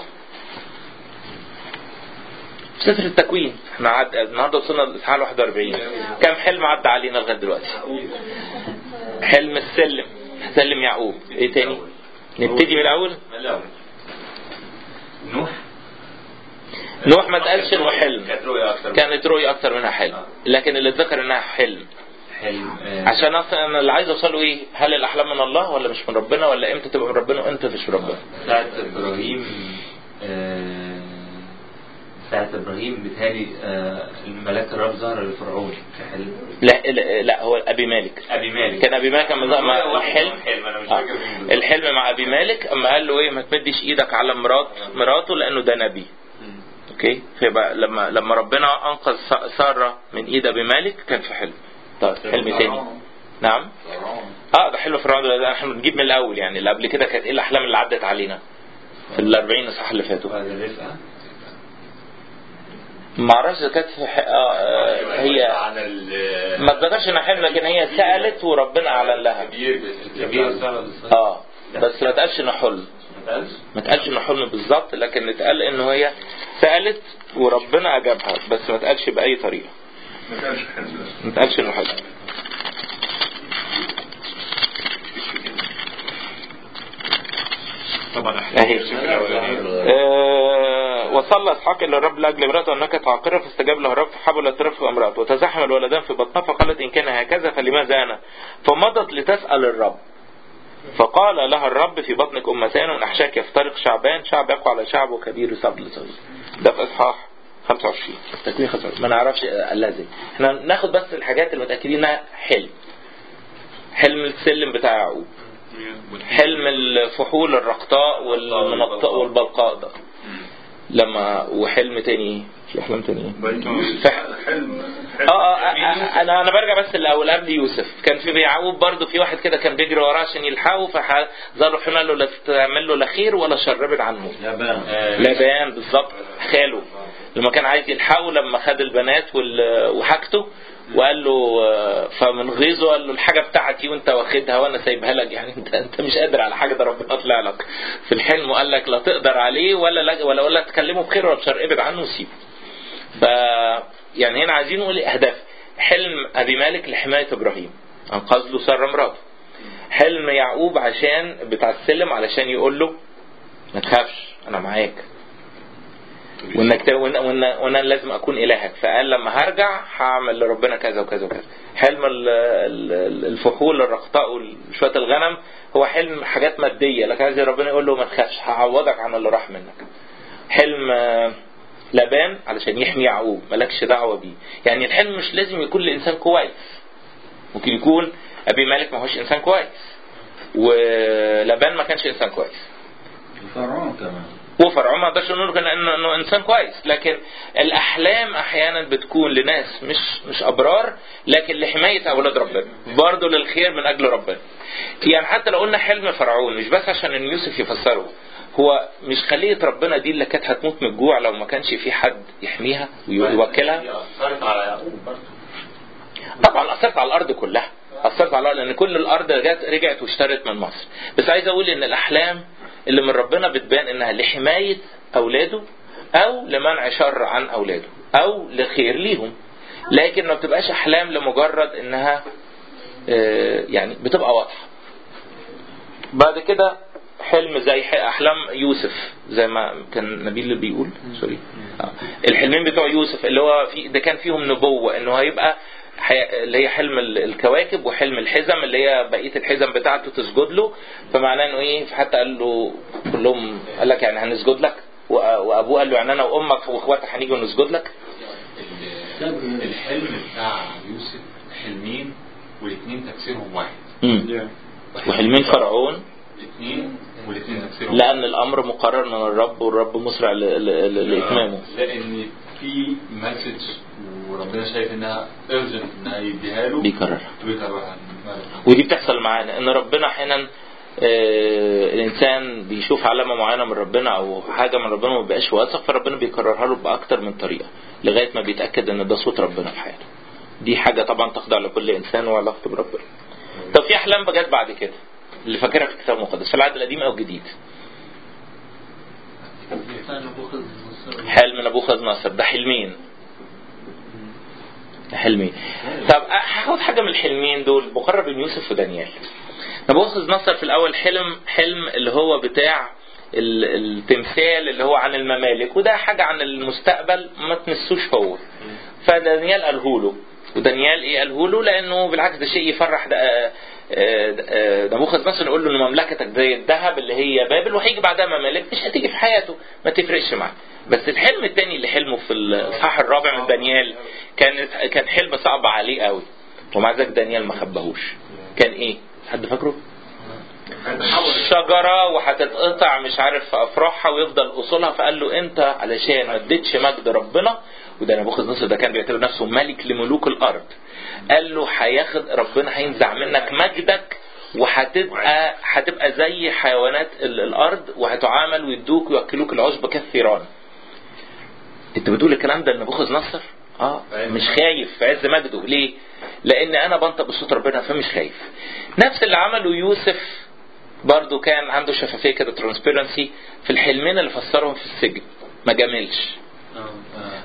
في سفر التكوين احنا عد... النهارده وصلنا للاصحاح 41 كم حلم عدى علينا لغايه دلوقتي حلم السلم سلم يعقوب ايه تاني نبتدي من الاول نوح نوح ما اتقالش انه حلم كانت رؤيا اكتر كانت رؤية اكتر منها حلم لكن اللي اتذكر انها حلم حلم آه، عشان اصلا انا اللي عايز اوصله ايه هل الاحلام من الله ولا مش من ربنا ولا امتى تبقى من ربنا وامتى مش من ربنا ساعة ابراهيم آه، ساعة ابراهيم بتهيألي آه، الملاك الرب ظهر لفرعون في حلم لا لا, لا هو ابي مالك ابي مالك كان ابي مالك اما مع واحد الحلم من حلم انا مش آه. فاكر مين بالظبط. الحلم مع ابي مالك اما قال له ايه ما تمدش ايدك على مرات مراته لانه ده نبي اوكي فيبقى لما لما ربنا انقذ س- ساره من ايد ابي مالك كان في حلم طيب حلم تاني نعم اه ده حلم فرعون ده احنا بنجيب من الاول يعني اللي قبل كده كانت ايه الاحلام اللي عدت علينا في ال 40 اصحاح اللي فاتوا وهذا رفقة ما اعرفش اذا كانت في ح- آه آه هي عن ال ما اتذكرش انها حلم لكن هي سالت وربنا اعلن لها كبير كبير بس سبب الصلاة اه بس ما اتقالش انه حلم ما تقالش؟ ما اتقالش انه حلم بالظبط لكن اتقال انه هي سالت وربنا اجابها بس ما اتقالش باي طريقه ما كانش حلم ما اتقالش انه حلم طبعا اهي آه، وصلى اسحاق الى الرب لاجل امراته انك تعقرها فاستجاب له الرب فحبلت رفق امراته وتزاحم الولدان في بطنها فقالت ان كان هكذا فلماذا انا؟ فمضت لتسال الرب فقال لها الرب في بطنك امتان ونحشاك يفترق شعبان شعب يقع على شعب وكبير يصاب لصغير ده في اصحاح 25 تكوين 25 ما نعرفش الذي احنا ناخد بس الحاجات اللي متاكدين انها حلم حلم السلم بتاع يعقوب حلم الفحول الرقطاء والمنطق والبلقاء ده لما وحلم تاني في احلام تانية حلم اه اه آه، انا انا برجع بس الاول قبل يوسف كان في يعقوب برضه في واحد كده كان بيجري وراه عشان يلحقه فظهر حنا له لا تعمل له لا خير ولا شر ابعد عنه لبان لبان بالظبط خاله لما كان عايز يلحقه لما خد البنات وال- وحاجته وقال له آه، فمن غيظه قال له الحاجه بتاعتي وانت واخدها وانا سايبها لك يعني انت انت مش قادر على حاجه ده ربنا طلع لك في الحلم وقال لك لا تقدر عليه ولا لا ولا ولا تكلمه بخير ولا بشر ابعد عنه وسيبه ف يعني هنا عايزين نقول اهداف حلم ابي مالك لحمايه ابراهيم انقذ له ساره مراته حلم يعقوب عشان بتاع السلم علشان يقول له ما تخافش انا معاك وانك ت- وإن- وإن- وانا لازم اكون الهك فقال لما هرجع هعمل لربنا كذا وكذا وكذا حلم ال- ال- الفحول الرقطاء وشويه الغنم هو حلم حاجات ماديه لكن عايز ربنا يقول له ما تخافش هعوضك عن اللي راح منك حلم آه، لبان علشان يحمي يعقوب مالكش دعوه بيه يعني الحلم مش لازم يكون لانسان كويس ممكن يكون ابي مالك ما هوش انسان كويس ولبان ما كانش انسان كويس الفرعون كمان وفرعون ما نقدرش نقول كان انه انه انسان كويس لكن الاحلام احيانا بتكون لناس مش مش ابرار لكن لحمايه اولاد ربنا برضه للخير من اجل ربنا يعني حتى لو قلنا حلم فرعون مش بس عشان ان يوسف يفسره هو مش خلية ربنا دي اللي كانت هتموت من الجوع لو ما كانش في حد يحميها ويوكلها اثرت على يعقوب برضه طبعا اثرت على الارض كلها اثرت على الارض لان كل الارض رجعت رجعت واشترت من مصر بس عايز اقول ان الاحلام اللي من ربنا بتبان انها لحمايه اولاده او لمنع شر عن اولاده او لخير ليهم لكن ما بتبقاش احلام لمجرد انها آه، يعني بتبقى واضحه بعد كده حلم زي ح- احلام يوسف زي ما كان نبيل اللي بيقول سوري آه. الحلمين بتوع يوسف اللي هو في ده كان فيهم نبوه انه هيبقى حي- اللي هي حلم ال- الكواكب وحلم الحزم اللي هي بقيه الحزم بتاعته تسجد له فمعناه انه ايه حتى قال له كلهم قال لك يعني هنسجد لك وأ- وابوه قال له يعني انا وامك واخواتك هنيجي ونسجد لك ال- الحلم بتاع يوسف حلمين والاثنين تفسيرهم واحد مم. وحلمين فرعون الاثنين والاثنين تفسيرهم لان الامر مقرر من الرب والرب مسرع ل- ل- ل- لاتمامه لان في مسج وربنا شايف انها urgent انها يديها له بيكررها بيكررها ودي بتحصل معانا ان ربنا احيانا آه، الانسان بيشوف علامه معينه من ربنا او حاجه من ربنا ما بيبقاش واثق فربنا بيكررها له باكتر من طريقه لغايه ما بيتاكد ان ده صوت ربنا في حياته دي حاجه طبعا تخضع لكل انسان وعلاقته بربنا طب في احلام بجد بعد كده اللي فاكرها في الكتاب المقدس في العهد القديم او الجديد حلم نبوخذ نصر ده حلمين ده حلمين طب هاخد حاجه من الحلمين دول مقرب بين يوسف ودانيال نبوخذ نصر في الاول حلم حلم اللي هو بتاع ال- التمثال اللي هو عن الممالك وده حاجه عن المستقبل ما تمسوش هو فدانيال قاله له ودانيال ايه قاله له لانه بالعكس ده شيء يفرح ده آه، آه، آه، نبوخذ نصر يقول له ان مملكتك زي الذهب اللي هي بابل وهيجي بعدها ممالك مش هتيجي في حياته ما تفرقش معاه بس الحلم الثاني اللي حلمه في الاصحاح الرابع من دانيال كانت كان حلم صعب عليه قوي ومع ذلك دانيال ما خباهوش كان ايه حد فاكره شجرة وهتتقطع مش عارف في افراحها ويفضل اصولها فقال له انت علشان ما اديتش مجد ربنا وده نبوخذ نصر ده كان بيعتبر نفسه ملك لملوك الارض قال له هياخد ربنا هينزع منك مجدك وهتبقى هتبقى زي حيوانات ال- الارض وهتعامل ويدوك ويوكلوك العشب كالثيران انت بتقول الكلام ده لنبوخذ نصر اه مش خايف في عز مجده ليه لان انا بنطق بصوت ربنا فمش خايف نفس اللي عمله يوسف برضو كان عنده شفافيه كده ترانسبيرنسي في الحلمين اللي فسرهم في السجن ما جاملش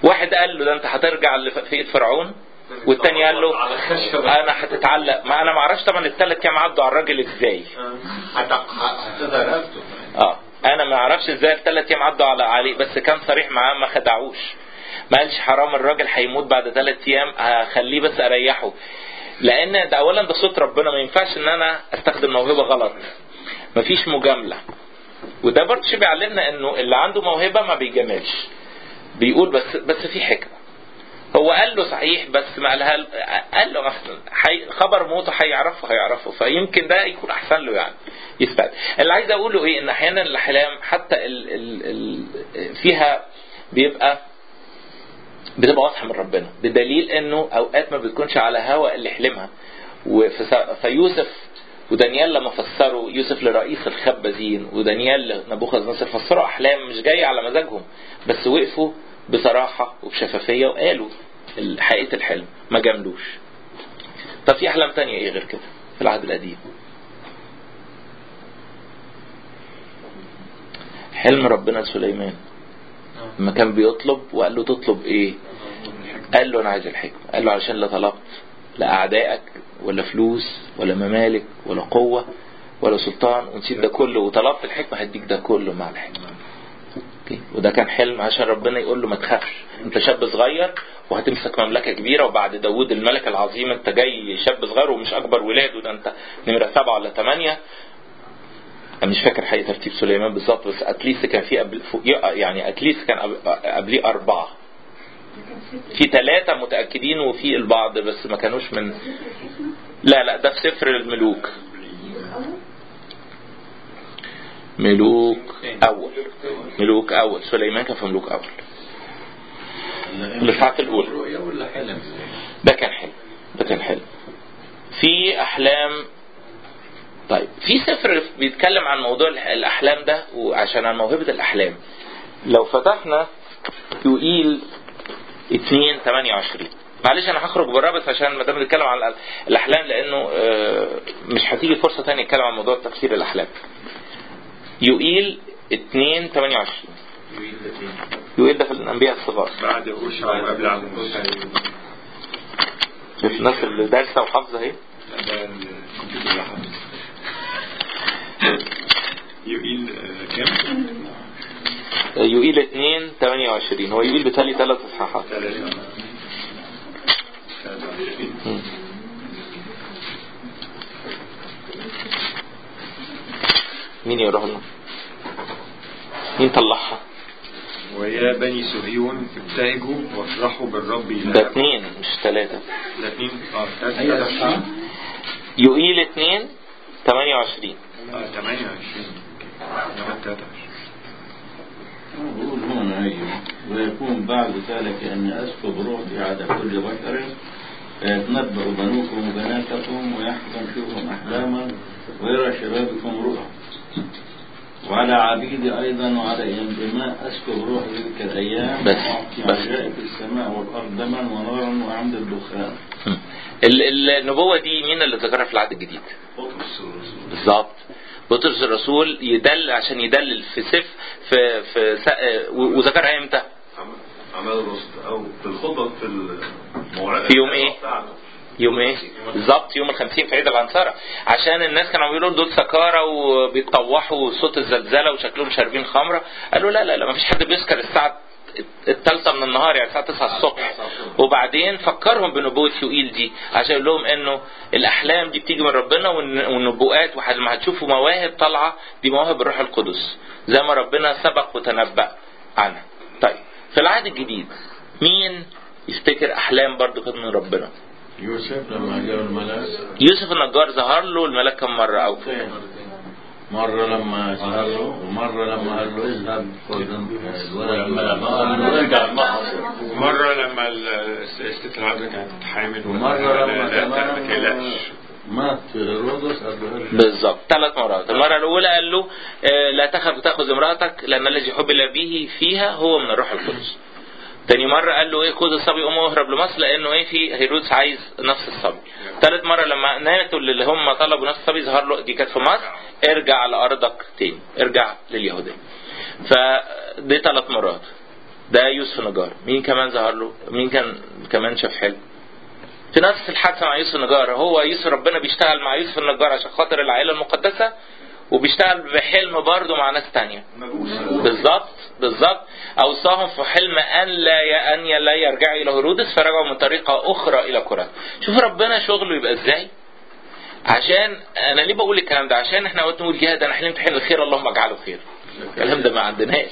واحد قال له ده انت هترجع لف- في ايد فرعون والتاني قال له على خشبة. انا هتتعلق ما انا ما اعرفش طبعا الثلاث ايام عدوا على الراجل ازاي هتظهر رقبته اه انا ما اعرفش ازاي الثلاث ايام عدوا على عليه بس كان صريح معاه ما خدعوش ما قالش حرام الراجل هيموت بعد ثلاث ايام هخليه بس اريحه لان ده اولا ده صوت ربنا ما ينفعش ان انا استخدم موهبه غلط مفيش مجامله وده برضه شيء بيعلمنا انه اللي عنده موهبه ما بيجاملش بيقول بس بس في حكمه هو قال له صحيح بس ما قالها له- قال له مثلا حي خبر موته هيعرفه هيعرفه فيمكن ده يكون احسن له يعني يستفاد اللي عايز اقوله ايه ان احيانا الاحلام حتى ال ال ال فيها بيبقى بتبقى واضحه من ربنا بدليل انه اوقات ما بتكونش على هوا اللي حلمها وفس- فيوسف ودانيال لما فسروا يوسف لرئيس الخبازين ودانيال لنبوخذ نصر فسروا احلام مش جايه على مزاجهم بس وقفوا بصراحه وبشفافيه وقالوا ال- حقيقه الحلم ما جاملوش طب في احلام تانية ايه غير كده في العهد القديم حلم ربنا لسليمان لما كان بيطلب وقال له تطلب ايه قال له انا عايز الحكمه قال له علشان لا طلبت لا اعدائك ولا فلوس ولا ممالك ولا قوه ولا سلطان ونسيت ده كله وطلبت الحكمه هديك ده كله مع الحكمه أوكي؟ وده كان حلم عشان ربنا يقول له ما تخافش انت شاب صغير وهتمسك مملكه كبيره وبعد داوود الملك العظيم انت جاي شاب صغير ومش اكبر ولاده ده انت نمره سبعه ولا ثمانيه انا مش فاكر حقيقه ترتيب سليمان بالظبط بس اتليست كان في قبل فوق يعني اتليست كان قبل- قبليه اربعه في ثلاثة متأكدين وفي البعض بس ما كانوش من لا لا ده في سفر الملوك ملوك أول ملوك أول سليمان كان في ملوك أول الإصحاح الأولى رؤيا ولا حلم؟ ده كان حلم ده كان حلم في أحلام طيب في سفر بيتكلم عن موضوع الح- الأحلام ده وعشان عن موهبة الأحلام لو فتحنا يقيل 2 28 معلش انا هخرج بره بس عشان ما دام بنتكلم عن الأ- الاحلام لانه آه، مش هتيجي فرصه ثانيه نتكلم عن موضوع تفسير الاحلام يقيل 2 28 يقيل ده في الانبياء الصغار بعد أوشع وقبل عموس شوف الناس اللي دارسه وحافظه اهي ده الكمبيوتر اللي حافظ يقيل آه، كام؟ يقيل 2 28 هو يقيل بتالي ثلاث اصحاحات ثلاثة ثلاثة وعشرين. مم. مين يقراها لنا؟ مين طلعها؟ ويا بني صهيون ابتهجوا وافرحوا بالرب ده إلهكم اثنين مش ثلاثة ده اتنين اه هي ثلاثة الصح يقيل اثنين 28 اه 28 لغاية 23 بقول هنا أيوه ويكون بعد ذلك أن أسكب روحي على كل بشر فيتنبأ بنوكم وبناتكم ويحكم فيكم أحلاما ويرى شبابكم رؤى وعلى عبيدي أيضا وعلى انضماء أسكب روحي تلك الأيام بس- وأعطي بس. عجائب السماء والأرض دما ونارا وعمد الدخان مم. ال- ال- النبوة دي مين اللي ذكرها في العهد الجديد؟ بالظبط بطرس الرسول يدل عشان يدلل في سف في في س- و- وذكرها امتى؟ عمال الرسل او في الخطب في الموعظه في يوم إيه؟ بتاعته. يوم ايه؟ بالظبط يوم الخمسين في عيد العنصرة عشان الناس كانوا بيقولوا دول سكارى وبيتطوحوا صوت الزلزلة وشكلهم شاربين خمرة قالوا لا لا لا ما فيش حد بيسكر الساعة الثالثة من النهار يعني الساعة 9 الصبح وبعدين فكرهم بنبوة يوئيل دي عشان يقول لهم انه الاحلام دي بتيجي من ربنا والن- والنبوءات ولما هتشوفوا مواهب طالعة دي مواهب الروح القدس زي ما ربنا سبق وتنبأ عنها طيب في العهد الجديد مين يفتكر احلام برضو كانت من ربنا يوسف لما جاء الملاك يوسف النجار ظهر له الملاك كم مرة أو مرة لما ظهر له ومرة لما قال له اذهب خذ الولد وارجع مرة لما ال- الست العذراء كانت حامل ومرة لا- لما لا- لا- ما كمان تقلقش مات هيرودس قال له ارجع بالظبط ثلاث مرات المرة الأولى قال له آه، لا تخف تأخذ امرأتك لأن الذي حبل به فيها هو من الروح القدس تاني مرة قال له ايه خد الصبي امه واهرب لمصر لانه ايه في هيرودس عايز نفس الصبي. تالت مرة لما ناتوا اللي هم طلبوا نفس الصبي ظهر له دي كانت في مصر ارجع لارضك تاني ارجع لليهودية. فدي ثلاث مرات. ده يوسف النجار مين كمان ظهر له مين كان كمان شاف حلم في نفس الحادثه مع يوسف النجار هو يوسف ربنا بيشتغل مع يوسف النجار عشان خاطر العائله المقدسه وبيشتغل بحلم برضه مع ناس تانية بالظبط بالظبط اوصاهم في حلم ان لا ان لا يرجعوا الى هرودس فرجعوا من طريقه اخرى الى كرة شوف ربنا شغله يبقى ازاي عشان انا ليه بقول الكلام ده عشان احنا وقت نقول جهاد انا حلمت حلم الخير اللهم اجعله خير الكلام ده ما عندناش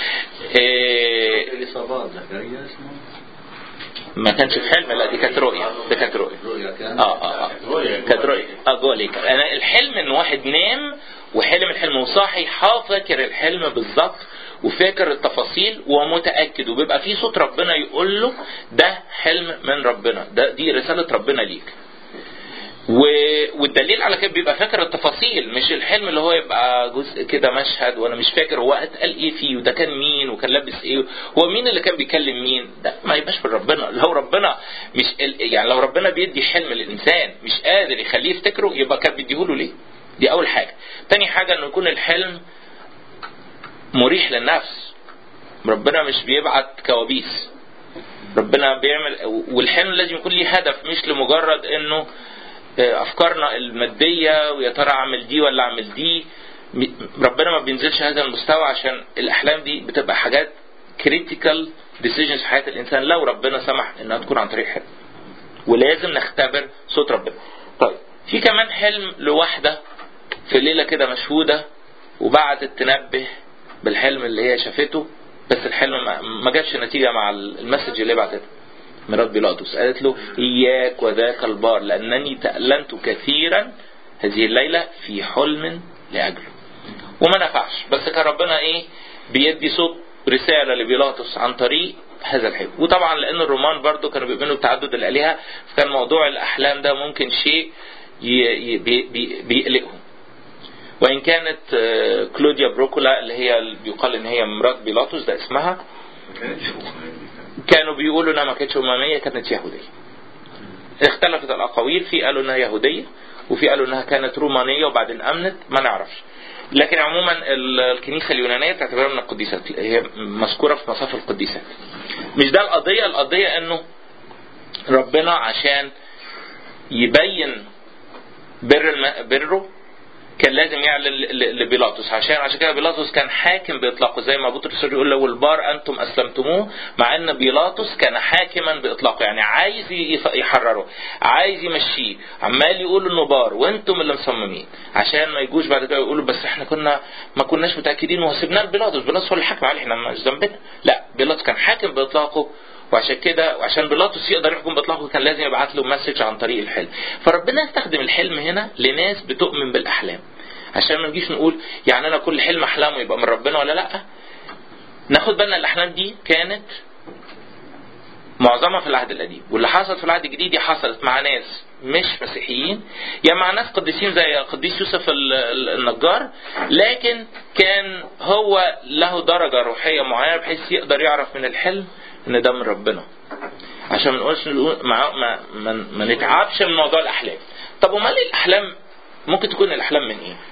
إيه الاصابات زكريا اسمه ما كانش في حلم لا دي كانت رؤيه دي كانت رؤيه رؤيا كان اه اه اه كانت رؤيه اه جوه ليك انا الحلم ان واحد نام وحلم الحلم وصاحي فاكر الحلم بالظبط وفاكر التفاصيل ومتاكد وبيبقى في صوت ربنا يقول له ده حلم من ربنا ده دي رساله ربنا ليك و... والدليل على كده بيبقى فاكر التفاصيل مش الحلم اللي هو يبقى جزء كده مشهد وانا مش فاكر هو اتقال ايه فيه وده كان مين وكان لابس ايه هو مين اللي كان بيكلم مين ده ما يبقاش من ربنا لو ربنا مش ال... يعني لو ربنا بيدي حلم للانسان مش قادر يخليه يفتكره يبقى كان بيديهوله ليه دي اول حاجه تاني حاجه انه يكون الحلم مريح للنفس ربنا مش بيبعت كوابيس ربنا بيعمل والحلم لازم يكون ليه هدف مش لمجرد انه افكارنا الماديه ويا ترى اعمل دي ولا اعمل دي ربنا ما بينزلش هذا المستوى عشان الاحلام دي بتبقى حاجات كريتيكال ديسيجنز في حياه الانسان لو ربنا سمح انها تكون عن طريق حلم ولازم نختبر صوت ربنا طيب في كمان حلم لواحده في ليله كده مشهوده وبعدت تنبه بالحلم اللي هي شافته بس الحلم ما جابش نتيجه مع المسج اللي بعتته مرات بيلاطس قالت له إياك وذاك البار لأنني تألمت كثيرا هذه الليلة في حلم لأجله وما نفعش بس كان ربنا إيه بيدي صوت رسالة لبيلاطس عن طريق هذا الحلم وطبعا لأن الرومان برضو كانوا بيؤمنوا بتعدد الآلهة فكان موضوع الأحلام ده ممكن شيء بيقلقهم وإن كانت كلوديا بروكولا اللي هي بيقال إن هي مرات بيلاطس ده اسمها كانوا بيقولوا انها ما كانتش امميه كانت يهوديه. اختلفت الاقاويل في قالوا انها يهوديه وفي قالوا انها كانت رومانيه وبعدين امنت ما نعرفش. لكن عموما الكنيسه اليونانيه بتعتبرها من القديسات هي مذكوره في مصاف القديسات. مش ده القضيه القضيه انه ربنا عشان يبين بر الم... بره كان لازم يعلن لبيلاطس عشان عشان كده بيلاطس كان حاكم باطلاقه زي ما بطرس يقول لو البار انتم اسلمتموه مع ان بيلاطس كان حاكما باطلاقه يعني عايز يحرره عايز يمشيه عمال يقول انه بار وانتم اللي مصممين عشان ما يجوش بعد كده يقولوا بس احنا كنا ما كناش متاكدين وسيبناه لبيلاطس بيلاطس هو اللي حكم عليه احنا مش ذنبنا لا بيلاطس كان حاكم باطلاقه وعشان كده وعشان بيلاطس يقدر يحكم باطلاقه كان لازم يبعت له مسج عن طريق الحلم فربنا استخدم الحلم هنا لناس بتؤمن بالاحلام عشان ما نجيش نقول يعني انا كل حلم احلامه يبقى من ربنا ولا لا ناخد بالنا الاحلام دي كانت معظمها في العهد القديم واللي حصلت في العهد الجديد دي حصلت مع ناس مش مسيحيين يا مع ناس قديسين زي قديس يوسف النجار لكن كان هو له درجه روحيه معينه بحيث يقدر يعرف من الحلم ان ده من ربنا عشان ما نقولش ما, ما, ما, ما نتعبش من موضوع الاحلام طب امال الاحلام ممكن تكون الاحلام من ايه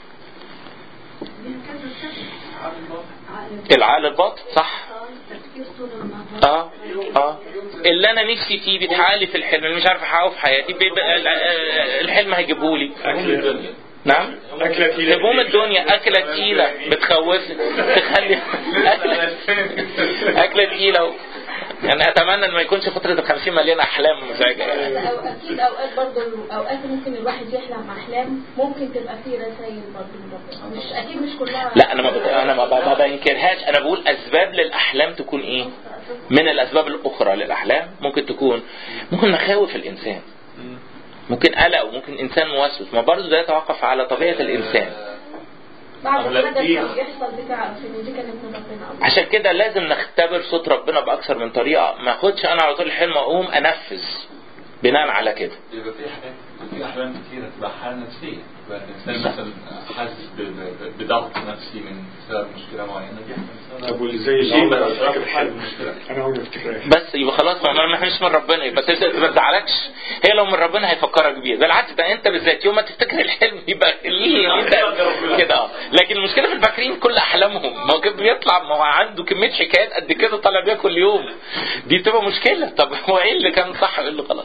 العقل الباطن صح اه اه اللي انا نفسي فيه بيتحقق في الحلم اللي مش عارف احققه في حياتي الحلم هيجيبه لي نعم هموم الدنيا أكلة تقيلة بتخوفني تخلي أكلة أكلة تقيلة يعني أتمنى إن ما يكونش فترة الخمسين مليانة أحلام مزعجة يعني. أكيد أوقات برضه أوقات ممكن الواحد يحلم أحلام ممكن تبقى فيه رسائل برضه من ربنا مش أكيد مش كلها لا أنا ما بت... أنا ما, ب... ما بنكرهاش أنا بقول أسباب للأحلام تكون إيه؟ من الأسباب الأخرى للأحلام ممكن تكون ممكن مخاوف الإنسان ممكن قلق وممكن انسان موسوس ما برضه ده يتوقف على طبيعه الانسان بعد الحدث يحصل بتاع ان دي كانت من ربنا عشان كده لازم نختبر صوت ربنا باكثر من طريقه ما اخدش انا على طول الحلم اقوم انفذ بناء على كده يبقى في حاجات في احلام كتيره تبقى حاله نفسيه يبقى الانسان مثلا حاسس بضغط نفسي من بسبب مشكله معينه دي احنا طب واللي زي شيء شيء من الاشراف الحل المشكله انا عمري ما افتكرها بس يبقى خلاص ما ما مش من ربنا يبقى تبدا ما تزعلكش هي لو من ربنا هيفكرك بيه بالعكس ده انت بالذات يوم ما تفتكر الحلم يبقى ليه انت كده اه لكن المشكله في الفاكرين كل احلامهم ما هو كده بيطلع ما هو عنده كميه حكايات قد كده طالع بيها كل يوم دي بتبقى مشكله طب هو ايه اللي كان صح وايه اللي غلط؟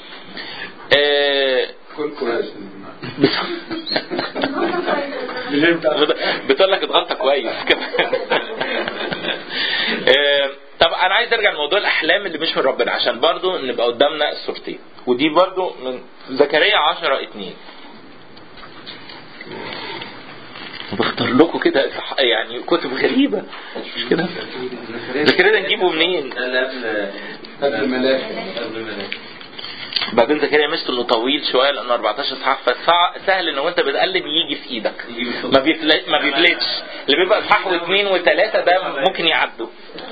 آه كل كويس بتقول لك اتغطى كويس كمان آه، طب انا عايز ارجع لموضوع الاحلام اللي مش من ربنا عشان برضو نبقى قدامنا الصورتين ودي برضو من زكريا 10 2 بختار لكم كده صح- يعني كتب غريبة مش كده زكريا ده نجيبه منين ده اللي قبل قبل الملاك قبل الملاك بعدين زكريا مشته انه طويل شويه لانه 14 اصحاح فسهل ان وانت بتقلب يجي في ايدك ما بيفل... ما بيفلتش اللي بيبقى اصحاح واثنين وثلاثه ده ممكن يعدوا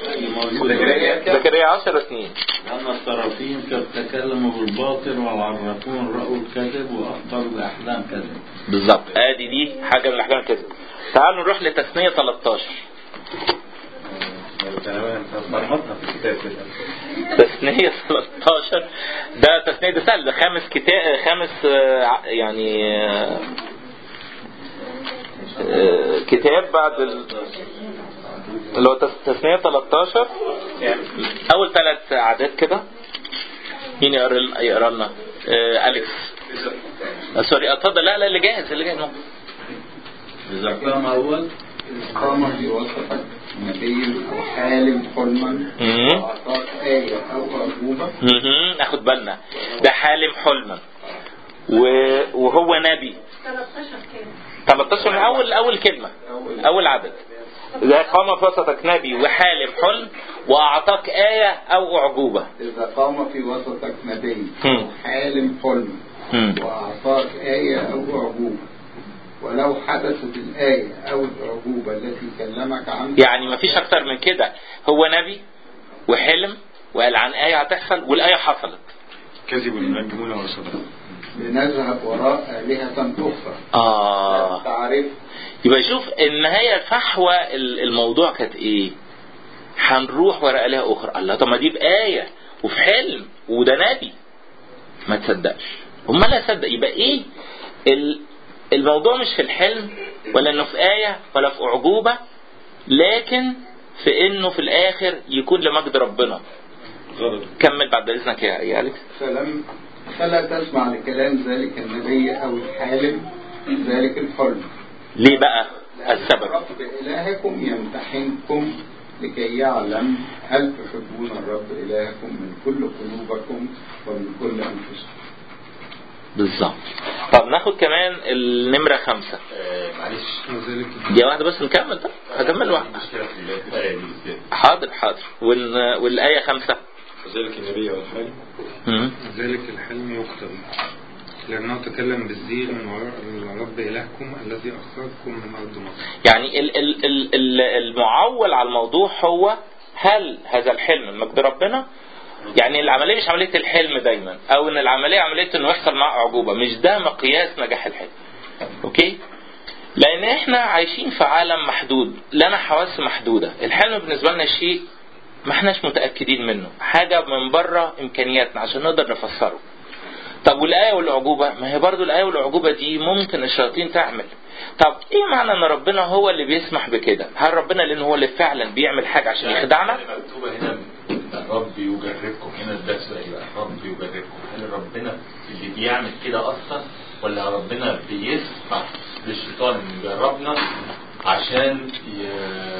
زكريا 10 2 أما الصرافيم تكلموا بالباطل والعرافون رأوا الكذب وأخطروا بأحلام كذب بالظبط ادي دي حاجه من الاحكام كده تعالوا نروح لتثنيه 13 مرمطنا في الكتاب كده تثنيه 13 ده تثنيه ده سهل ده خامس كتاب خامس آه، ع- يعني آه، آه، كتاب بعد ال... اللي هو تس- تثنيه 13 اول ثلاث اعداد كده مين يقرا يقرا لنا؟ آه، اليكس آه، سوري اتفضل لا لا اللي جاهز اللي جاهز إذا قام أول قام في وسطك نبي أو حالم حلما مم. وأعطاك آية أو أعجوبة مهم. ناخد بالنا ده حالم حلما و- وهو نبي 13 كام 13 من اول اول كلمه اول عدد اذا قام في وسطك نبي وحالم حلم واعطاك ايه او اعجوبه إذا قام في وسطك نبي مم. أو حالم حلما مم. وأعطاك آية أو أعجوبة ولو حدثت الآية أو الأعجوبة التي كلمك عنها يعني ما فيش اكتر من كده هو نبي وحلم وقال عن ايه هتحصل والايه حصلت كذب ينجمون وصدقوا لنذهب وراء آلهة أخرى اه تعرف يبقى شوف النهايه فحوى ال- الموضوع كانت ايه هنروح ورا آلهة أخرى الله طب ما دي بآية وفي حلم وده نبي ما تصدقش أمال لا صدق يبقى إيه ال- الموضوع مش في الحلم ولا إنه في آية ولا في أعجوبة لكن في إنه في الآخر يكون لمجد ربنا غلط كمل بعد إذنك يا يا أليكس فلم فلا تسمع لكلام ذلك النبي أو الحالم ذلك الحلم ليه بقى السبب الرب إلهكم يمتحنكم لكي يعلم هل تحبون الرب إلهكم من كل قلوبكم ومن كل أنفسكم بالظبط طب ناخد كمان النمرة خمسة آه، معلش دي واحدة بس نكمل بقى هكمل واحدة مشكله في الايه دي بالذات حاضر حاضر وال... والآية خمسة وذلك النبي والحلم مم. ذلك الحلم يكتب لأنه تكلم بالزير من وراء الرب إلهكم الذي أخرجكم من أرض مصر يعني ال ال ال ال المعول على الموضوع هو هل هذا الحلم من مجد ربنا؟ يعني العملية مش عملية الحلم دايما أو إن العملية عملية إنه يحصل معه أعجوبة مش ده مقياس نجاح الحلم. أوكي؟ لأن إحنا عايشين في عالم محدود لنا حواس محدودة الحلم بالنسبة لنا شيء ما احناش متأكدين منه حاجة من بره إمكانياتنا عشان نقدر نفسره طب والآية والأعجوبة ما هي برضو الآية والأعجوبة دي ممكن الشياطين تعمل طب ايه معنى ان ربنا هو اللي بيسمح بكده هل ربنا لان هو اللي فعلا بيعمل حاجة عشان يخدعنا مكتوبه هنا الرب يجربكم هنا ده سؤال بقى الرب يجربكم هل ربنا اللي بيعمل كده اصلا ولا ربنا بيسمح للشيطان انه يجربنا عشان ي...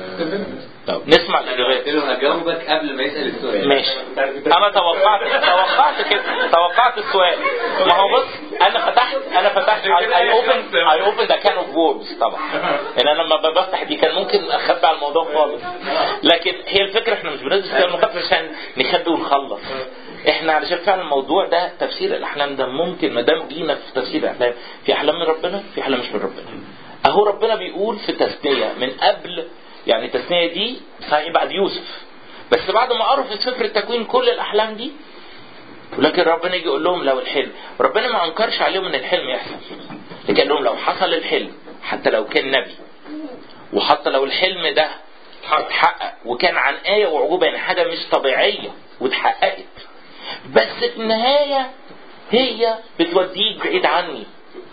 طب نسمع الاجابات قلت له هجاوبك قبل ما يسال السؤال ماشي انا توقعت توقعت كده توقعت السؤال ما هو بص انا فتحت انا فتحت اي اوبن اي اوبن ده كان اوف وورز طبعا ان انا لما بفتح دي كان ممكن اخبي على الموضوع خالص لكن هي الفكره احنا مش بندرس كتاب المقدس عشان نخبي ونخلص احنا علشان فعلا الموضوع ده تفسير الاحلام ده ممكن ما دام جينا في تفسير الاحلام في احلام من ربنا في احلام مش من ربنا اهو ربنا بيقول في تثنيه من قبل يعني التثنيه دي صحيح بعد يوسف بس بعد ما قروا في سفر التكوين كل الاحلام دي ولكن ربنا يجي يقول لهم لو الحلم ربنا ما انكرش عليهم ان الحلم يحصل لكن قال لهم لو حصل الحلم حتى لو كان نبي وحتى لو الحلم ده اتحقق وكان عن آية وعجوبة يعني حاجة مش طبيعية واتحققت بس في النهاية هي بتوديك بعيد عني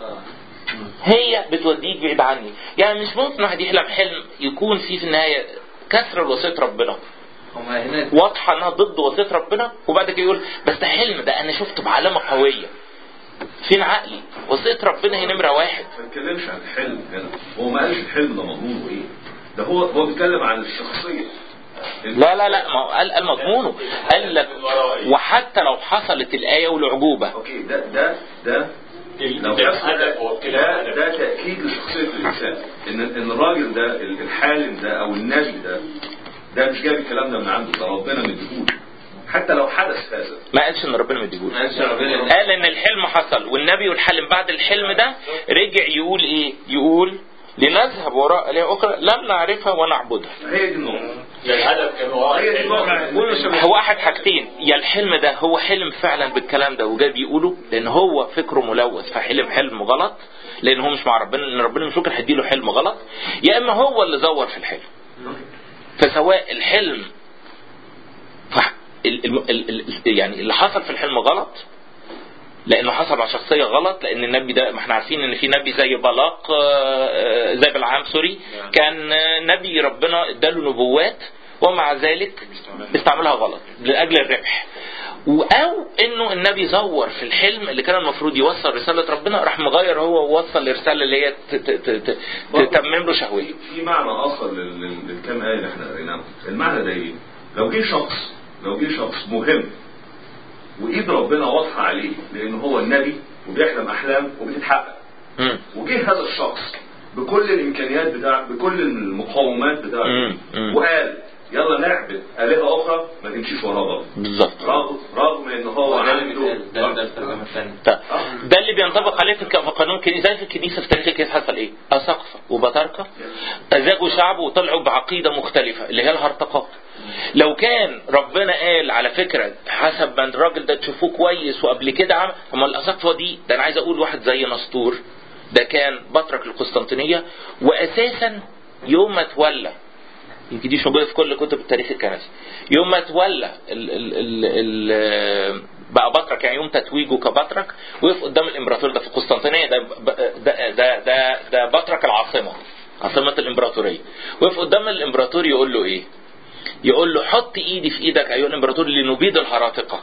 هي بتوديك بعيد عني يعني مش ممكن واحد يحلم حلم يكون فيه في النهاية كسر لوصية ربنا هما هنا واضحة انها ضد وصية ربنا وبعد كده يقول بس ده حلم ده انا شفته بعلامة قوية فين عقلي وصية ربنا هي نمرة واحد ما بيتكلمش عن الحلم هنا هو ما قالش الحلم ده مضمونه ايه ده هو هو بيتكلم عن الشخصيه لا لا لا ما هو قال قال مضمونه قال لك وحتى لو حصلت الآية والعجوبة اوكي ده ده ده لو ده حصل هدف ده هو ده, كده ده تاكيد لشخصيه الانسان ان ان الراجل ده الحالم ده او النبي ده ده مش جايب الكلام ده من عنده ده ربنا مديهوله حتى لو حدث هذا ما قالش ان ربنا مديهوله ما قالش ربنا قال ان الحلم حصل والنبي والحلم بعد الحلم ده رجع يقول ايه يقول لنذهب وراء آلهة أخرى لم نعرفها ونعبدها هي دي النقطه يعني الهدف كان هو هي دي النقطه هو أحد حاجتين يا الحلم ده هو حلم فعلا بالكلام ده وجاي بيقوله لأن هو فكره ملوث فحلم حلم غلط لأن هو مش مع ربنا لأن ربنا مش ممكن هيديله حلم غلط يا إما هو اللي زور في الحلم فسواء الحلم فح- ال- ال- ال- ال- يعني اللي حصل في الحلم غلط لانه حصل مع شخصيه غلط لان النبي ده ما احنا عارفين ان في نبي زي بلاق آه، زي بلعام سوري كان آه، نبي ربنا اداله نبوات ومع ذلك استعملها غلط لاجل الربح و- او انه النبي زور في الحلم اللي كان المفروض يوصل رساله ربنا راح مغير هو ووصل الرساله اللي هي ت- ت- ت- ت- تتمم له شهوته في معنى اخر لل- لل- للكام ايه اللي احنا قريناها المعنى ده ايه لو جه شخص لو جه شخص مهم وايد ربنا واضحه عليه لان هو النبي وبيحلم احلام وبتتحقق مم. وجه هذا الشخص بكل الامكانيات بتاع بكل المقومات بتاعته مم. مم. وقال يلا نعبد الهه اخرى ما تمشيش وراه برضه بالظبط رغم رغم ان هو هو ده اللي عنده بيتقال ده ده الترجمة الثانية طيب. ده اللي بينطبق عليه في ك- في قانون الكنيسه زي في الكنيسه في تاريخ الكنيسه حصل ايه؟ اساقفه وبطاركه ازاجوا شعب وطلعوا بعقيده مختلفه اللي هي الهرطقات. لو كان ربنا قال على فكره حسب ما الراجل ده تشوفوه كويس وقبل كده عمل هم الاساقفه دي ده انا عايز اقول واحد زي نسطور ده كان بطرك القسطنطينيه واساسا يوم ما تولى يمكن دي مش موجوده في كل كتب التاريخ الكنسي يوم ما تولى ال ال ال ال بقى بطرك يعني يوم تتويجه كبطرك وقف قدام الامبراطور ده في قسطنطينيه ده ده ده ده, ده بطرك العاصمه عاصمه الامبراطوريه وقف قدام الامبراطور يقول له ايه؟ يقول له حط ايدي في ايدك ايها الامبراطور لنبيد الهراطقه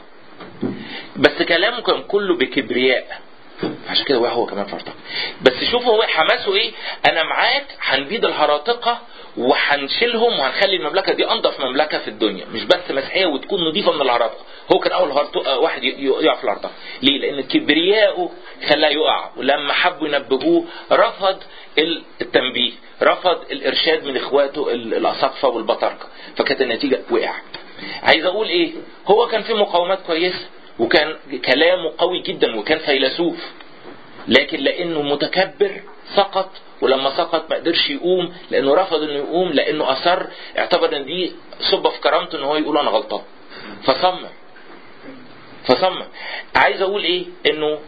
بس كلامه كان كله بكبرياء عشان كده وقع هو كمان فرطة بس شوفوا هو حماسه ايه انا معاك هنبيد الهراطقه وهنشيلهم وهنخلي المملكه دي انظف مملكه في الدنيا مش بس مسيحيه وتكون نظيفه من الهراطقه هو كان اول هرطقه واحد ي- ي- يقع في الهراطقه ليه لان كبرياءه خلاه يقع ولما حبوا ينبهوه رفض ال- التنبيه رفض الارشاد من اخواته ال- الاساقفه والبطاركه فكانت النتيجه وقع عايز اقول ايه هو كان في مقاومات كويسه وكان كلامه قوي جدا وكان فيلسوف لكن لانه متكبر سقط ولما سقط ما قدرش يقوم لانه رفض انه يقوم لانه اصر اعتبر ان دي صبه في كرامته ان هو يقول انا غلطان فصمم فصمم عايز اقول ايه انه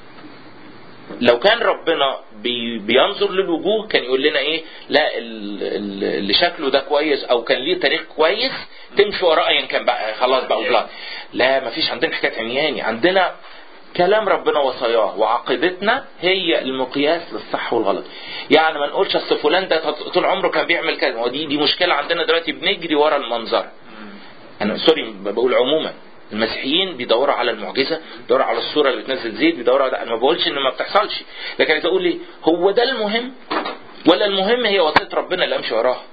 لو كان ربنا بي بينظر للوجوه كان يقول لنا ايه لا ال- ال- اللي شكله ده كويس او كان ليه تاريخ كويس تمشي وراه ايا كان بقى خلاص بقى وبلا لا مفيش عندنا حكايه عمياني عندنا كلام ربنا وصاياه وعقيدتنا هي المقياس للصح والغلط يعني ما نقولش اصل فلان ده طول عمره كان بيعمل كذا ودي دي مشكله عندنا دلوقتي بنجري ورا المنظر انا سوري بقول عموما المسيحيين بيدوروا على المعجزه بيدوروا على الصوره اللي بتنزل زيت بيدوروا على انا ما بقولش ان ما بتحصلش لكن عايز اقول ايه هو ده المهم ولا المهم هي وصيه ربنا اللي امشي وراها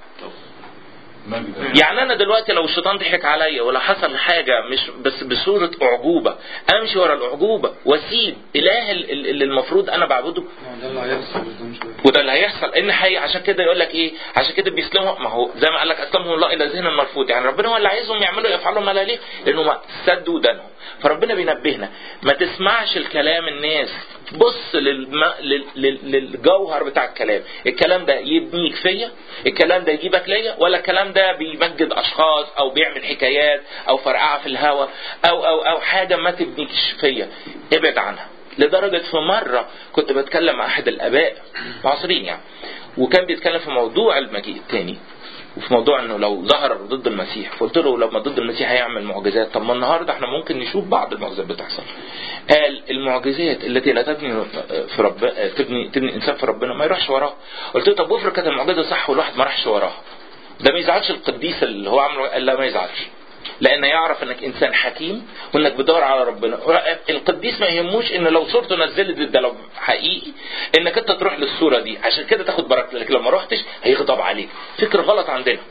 يعني انا دلوقتي لو الشيطان ضحك عليا ولا حصل حاجه مش بس بصوره اعجوبه امشي ورا الاعجوبه واسيب اله ال- ال- اللي المفروض انا بعبده ده اللي هيحصل قدام شويه وده اللي هيحصل ان حي عشان كده يقول لك ايه عشان كده بيسلموا ما هو زي ما قال لك اسلمهم الله الى ذهن مرفوض يعني ربنا هو اللي عايزهم يعملوا يفعلوا ما لا ليه لانه ما سدوا ودانهم فربنا بينبهنا ما تسمعش الكلام الناس بص للم... لل... لل... للجوهر بتاع الكلام الكلام ده يبنيك فيا الكلام ده يجيبك ليا ولا الكلام ده بيمجد اشخاص او بيعمل حكايات او فرقعه في الهوا او او او حاجه ما تبنيكش فيا ابعد عنها لدرجة في مرة كنت بتكلم مع أحد الآباء معاصرين يعني وكان بيتكلم في موضوع المجيء التاني وفي موضوع انه لو ظهر ضد المسيح فقلت له لما ضد المسيح هيعمل معجزات طب ما النهارده احنا ممكن نشوف بعض المعجزات بتحصل قال المعجزات التي لا تبني في رب تبني تبني الانسان في ربنا ما يروحش وراها قلت له طب وافرض كانت المعجزه صح والواحد ما راحش وراها ده ما يزعلش القديس اللي هو عمله قال لا ما يزعلش لان يعرف انك انسان حكيم وانك بتدور على ربنا القديس ما يهموش ان لو صورته نزلت ده لو حقيقي انك انت تروح للصوره دي عشان كده تاخد بركه لكن لو ما رحتش هيغضب عليك فكر غلط عندنا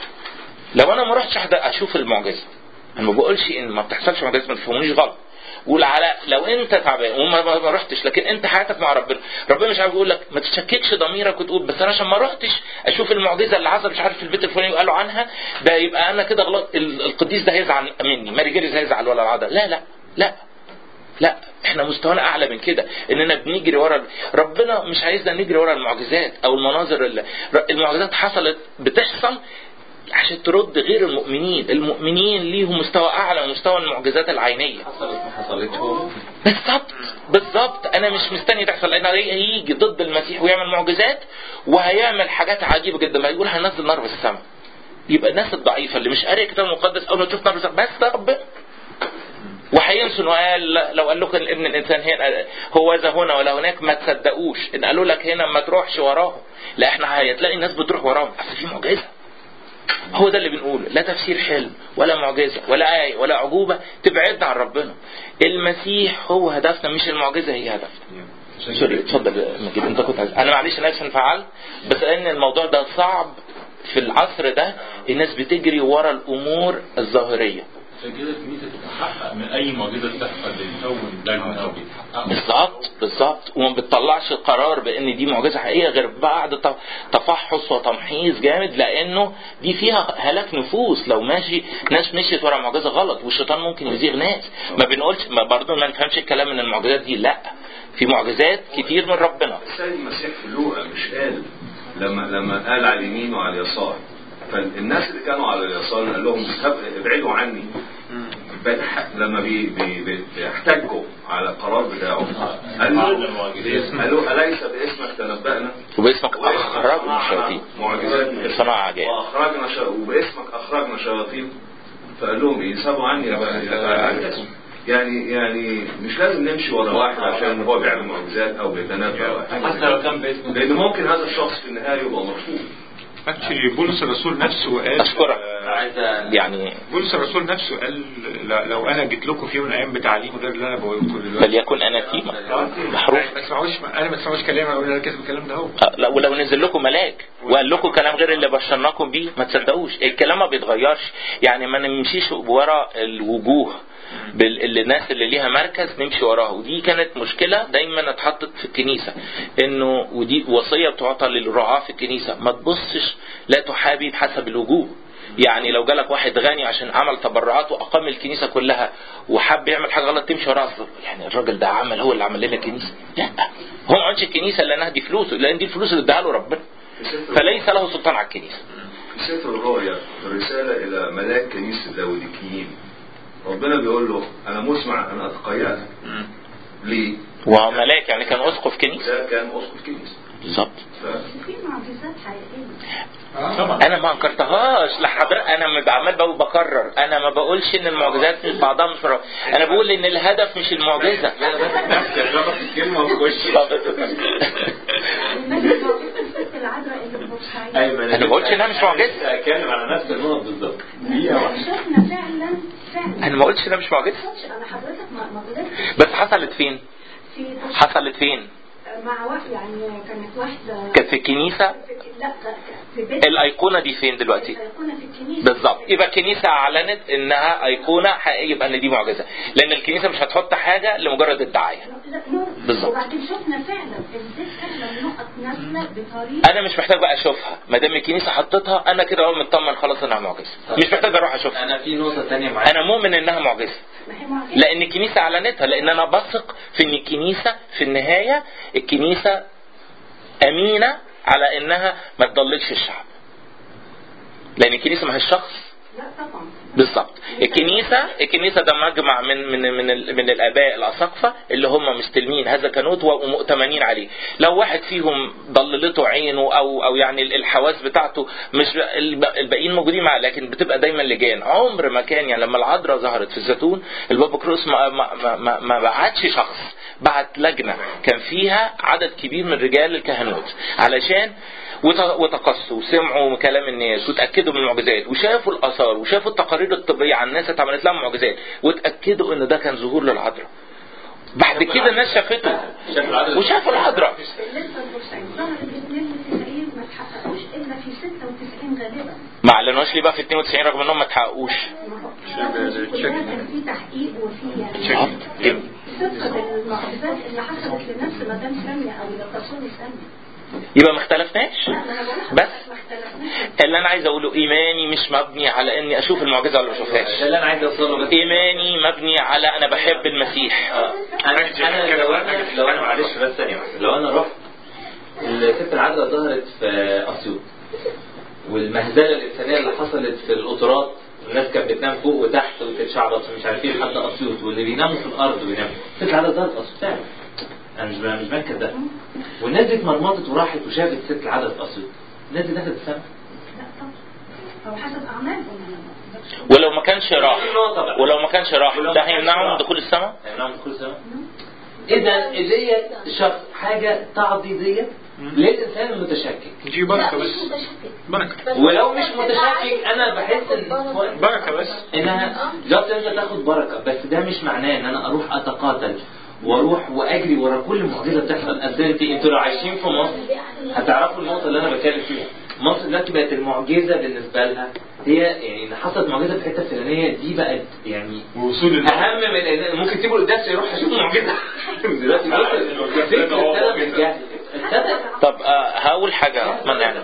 لو انا ما رحتش اشوف المعجزه انا ما بقولش ان ما بتحصلش معجزات ما تفهمونيش غلط قول على لو انت تعبان وما ما رحتش لكن انت حياتك مع ربنا ربنا مش عارف يقول لك ما تشككش ضميرك وتقول بس انا عشان ما رحتش اشوف المعجزه اللي حصل مش عارف في البيت الفلاني وقالوا عنها ده يبقى انا كده غلط القديس ده هيزعل مني ماري جيريز هيزعل ولا العاده لا لا لا لا احنا مستوانا اعلى من كده اننا بنجري ورا ربنا مش عايزنا نجري ورا المعجزات او المناظر اللي المعجزات حصلت بتحصل عشان ترد غير المؤمنين المؤمنين ليهم مستوى اعلى من مستوى المعجزات العينيه حصلت ما حصلتهم بالظبط بالظبط انا مش مستني تحصل لان هيجي ضد المسيح ويعمل معجزات وهيعمل حاجات عجيبه جدا ما يقول هنزل نار في السماء يبقى الناس الضعيفه اللي مش قاريه الكتاب المقدس اول ما تشوف نار في السماء بس ده ربنا وهينسوا انه قال لو قال لكم ابن الانسان هنا هو ذا هنا ولا هناك ما تصدقوش ان قالوا لك هنا ما تروحش وراهم لا احنا هتلاقي الناس بتروح وراهم اصل في معجزه هو ده اللي بنقوله لا تفسير حلم ولا معجزة ولا آية ولا عجوبة تبعدنا عن ربنا المسيح هو هدفنا مش المعجزة هي هدفنا سوري اتفضل مجيد انت كنت عايز انا معلش انا اسف انفعلت بس لان الموضوع ده صعب في العصر ده الناس بتجري ورا الامور الظاهريه عشان كده الكنيسه تتحقق من اي معجزه بتحصل بتكون دجمه او بيتحقق بالظبط بالظبط وما بتطلعش قرار بان دي معجزه حقيقيه غير بعد تفحص وتمحيص جامد لانه دي فيها هلاك نفوس لو ماشي ناس مشيت ورا معجزه غلط والشيطان ممكن يزيغ ناس ما بنقولش ما برضه ما نفهمش الكلام ان المعجزات دي لا في معجزات كتير من ربنا السيد المسيح في لوقا مش قال لما لما قال على اليمين وعلى اليسار فالناس اللي كانوا على اليسار قال لهم ابعدوا عني لما بي بي بيحتجوا على القرار بتاعه قال له قال له أليس باسمك تنبأنا وباسمك أخرجنا الشياطين معجزات صنع عجائب وأخرجنا ش... وباسمك أخرجنا شياطين فقال لهم ايه سابوا عني يا يعني يعني مش لازم نمشي ورا واحد عشان هو بيعمل معجزات او بيتنبأ حتى لو كان باسمه لان ممكن هذا الشخص في النهايه يبقى مرفوض اكشلي بولس الرسول نفسه قال اشكرك عايزه يعني بولس الرسول نفسه قال ل- لو انا جيت لكم في يوم من الايام بتعليم غير اللي انا بقوله لكم دلوقتي فليكن اناتيما محروف ما تسمعوش انا ما تسمعوش كلامي اقول انا كاتب الكلام ده اهو آه، لا ولو نزل لكم ملاك وقال لكم كلام غير اللي بشرناكم بيه ما تصدقوش الكلام ما بيتغيرش يعني ما نمشيش ورا الوجوه بال- اللي الناس اللي ليها مركز نمشي وراها ودي كانت مشكلة دايما اتحطت في الكنيسة انه ودي وصية بتعطى للرعاة في الكنيسة ما تبصش لا تحابي بحسب الوجوه يعني لو جالك واحد غني عشان عمل تبرعات واقام الكنيسه كلها وحب يعمل حاجه غلط تمشي وراه أصل يعني الراجل ده عمل هو اللي عمل لنا الكنيسه لا هو ما عملش الكنيسه لانها دي فلوسه لان دي الفلوس اللي اداها له ربنا فليس له سلطان على الكنيسه في سفر الرؤيا الرسالة إلى ملاك كنيسة لاوديكيين ربنا بيقول له أنا مسمع أن أتقيأك ليه؟ وهو ملاك يعني كان اسقف كنيسه ده كان أسقف كنيسة بالظبط ف- في معجزات حقيقية انا ما انكرتهاش لحضرتك انا م- عمال بقول بكرر انا ما بقولش ان المعجزات مش بعضها مش مرة. انا بقول ان الهدف مش المعجزه كلمة وخش والنبي معجزة الست العذراء اللي في بورسعيد ايوه أنا ما قلتش إنها مش معجزة. اتكلم على نفس النقط بالظبط دقيقه واحده شفنا فعلا فعلا انا ما قلتش انها مش معجزه انا حضرتك ما ما غلطتش بس حصلت فين في حصلت فين مع واحد يعني كانت واحده كانت في الكنيسه في- لا في بيت الايقونه دي فين دلوقتي الايقونه في الكنيسه بالظبط يبقى الكنيسه اعلنت انها ايقونه حقيقيه يبقى ان دي معجزه لان الكنيسه مش هتحط حاجه لمجرد الدعايه لا نور بالظبط. وبعدين شفنا فعلا الزيت فعلا نقط نازله بطريقه انا مش محتاج بقى اشوفها ما دام الكنيسه حطتها انا كده اول مطمن خلاص انها معجزه مش محتاج اروح اشوفها انا في نقطه تانية معاك انا مؤمن انها معجزه ما هي معجزه لان الكنيسه اعلنتها لان انا بثق في ان الكنيسه في النهايه الكنيسه امينه على انها ما تضللش الشعب لان الكنيسه ما هي الشخص لا طبعا بالظبط الكنيسه الكنيسه ده مجمع من من من, ال- من الاباء الاساقفه اللي هم مستلمين هذا كنوت ومؤتمنين عليه لو واحد فيهم ضللته عينه او او يعني الحواس بتاعته مش الب- الباقيين موجودين معاه لكن بتبقى دايما لجان عمر ما كان يعني لما العذراء ظهرت في الزيتون البابا كروس ما ما ما, ما, ما بعتش شخص بعت لجنه كان فيها عدد كبير من رجال الكهنوت علشان وت- وتقصوا وسمعوا كلام الناس وتاكدوا من المعجزات وشافوا الاثار وشافوا التقارير الطبيه عن الناس اتعملت لها معجزات وتاكدوا ان ده كان ظهور للعذراء بعد كده الناس شافته وشافوا العذراء لسه البورسعيد ظهر ال 92 ما تحققوش الا في 96 غالبا ما اعلنوش ليه بقى في 92 رغم انهم ما تحققوش كلها كان في تحقيق وفي يعني آه. صدق المعجزات اللي حصلت لنفس مدام سامية او للرسول سامية يبقى ما اختلفناش لا ما انا بقول لك بس ما اختلفناش اللي انا عايز اقوله ايماني مش مبني على اني اشوف المعجزه ولا ما اشوفهاش ده اللي انا عايز اوصله بس ايماني مبني على انا بحب المسيح انا انا لو انا لو انا معلش بس ثانيه واحدة. لو انا رحت الست العذراء ظهرت في اسيوط والمهزله الانسانيه اللي حصلت في القطارات الناس كانت بتنام فوق وتحت وتتشعبط ومش عارف ايه لحد اسيوط واللي بيناموا في الارض بيناموا الست العذراء ظهرت في اسيوط فعلا انا مش مش بنكر ده والناس دي اتمرمطت وراحت وشافت الست العذراء في اسيوط الناس دي دخلت السما لا طبعا هو حسب اعمالهم انا ولو ما كانش راح ولو ما كانش راح ده هيمنعه من دخول السماء هيمنعهم من دخول السماء اذا ديت شخص حاجه تعضيديه للانسان المتشكك دي بركه بس بركه ولو مش متشكك انا بحس ان بركه بس انها جاست انت تاخد بركه بس ده مش معناه ان انا اروح اتقاتل واروح واجري ورا كل معجزه بتحصل اصل انت انتوا لو عايشين في مصر هتعرفوا النقطه اللي انا بتكلم فيها مصر دلوقتي بقت المعجزه بالنسبه لها هي يعني ان حصلت معجزه في الحته الفلانيه دي بقت يعني وصول اهم من ان ممكن تسيبوا القداس يروح يشوف معجزه دلوقتي وصل فكر سنه من جهل تصدق طب آه هقول حاجه اتمنى يعني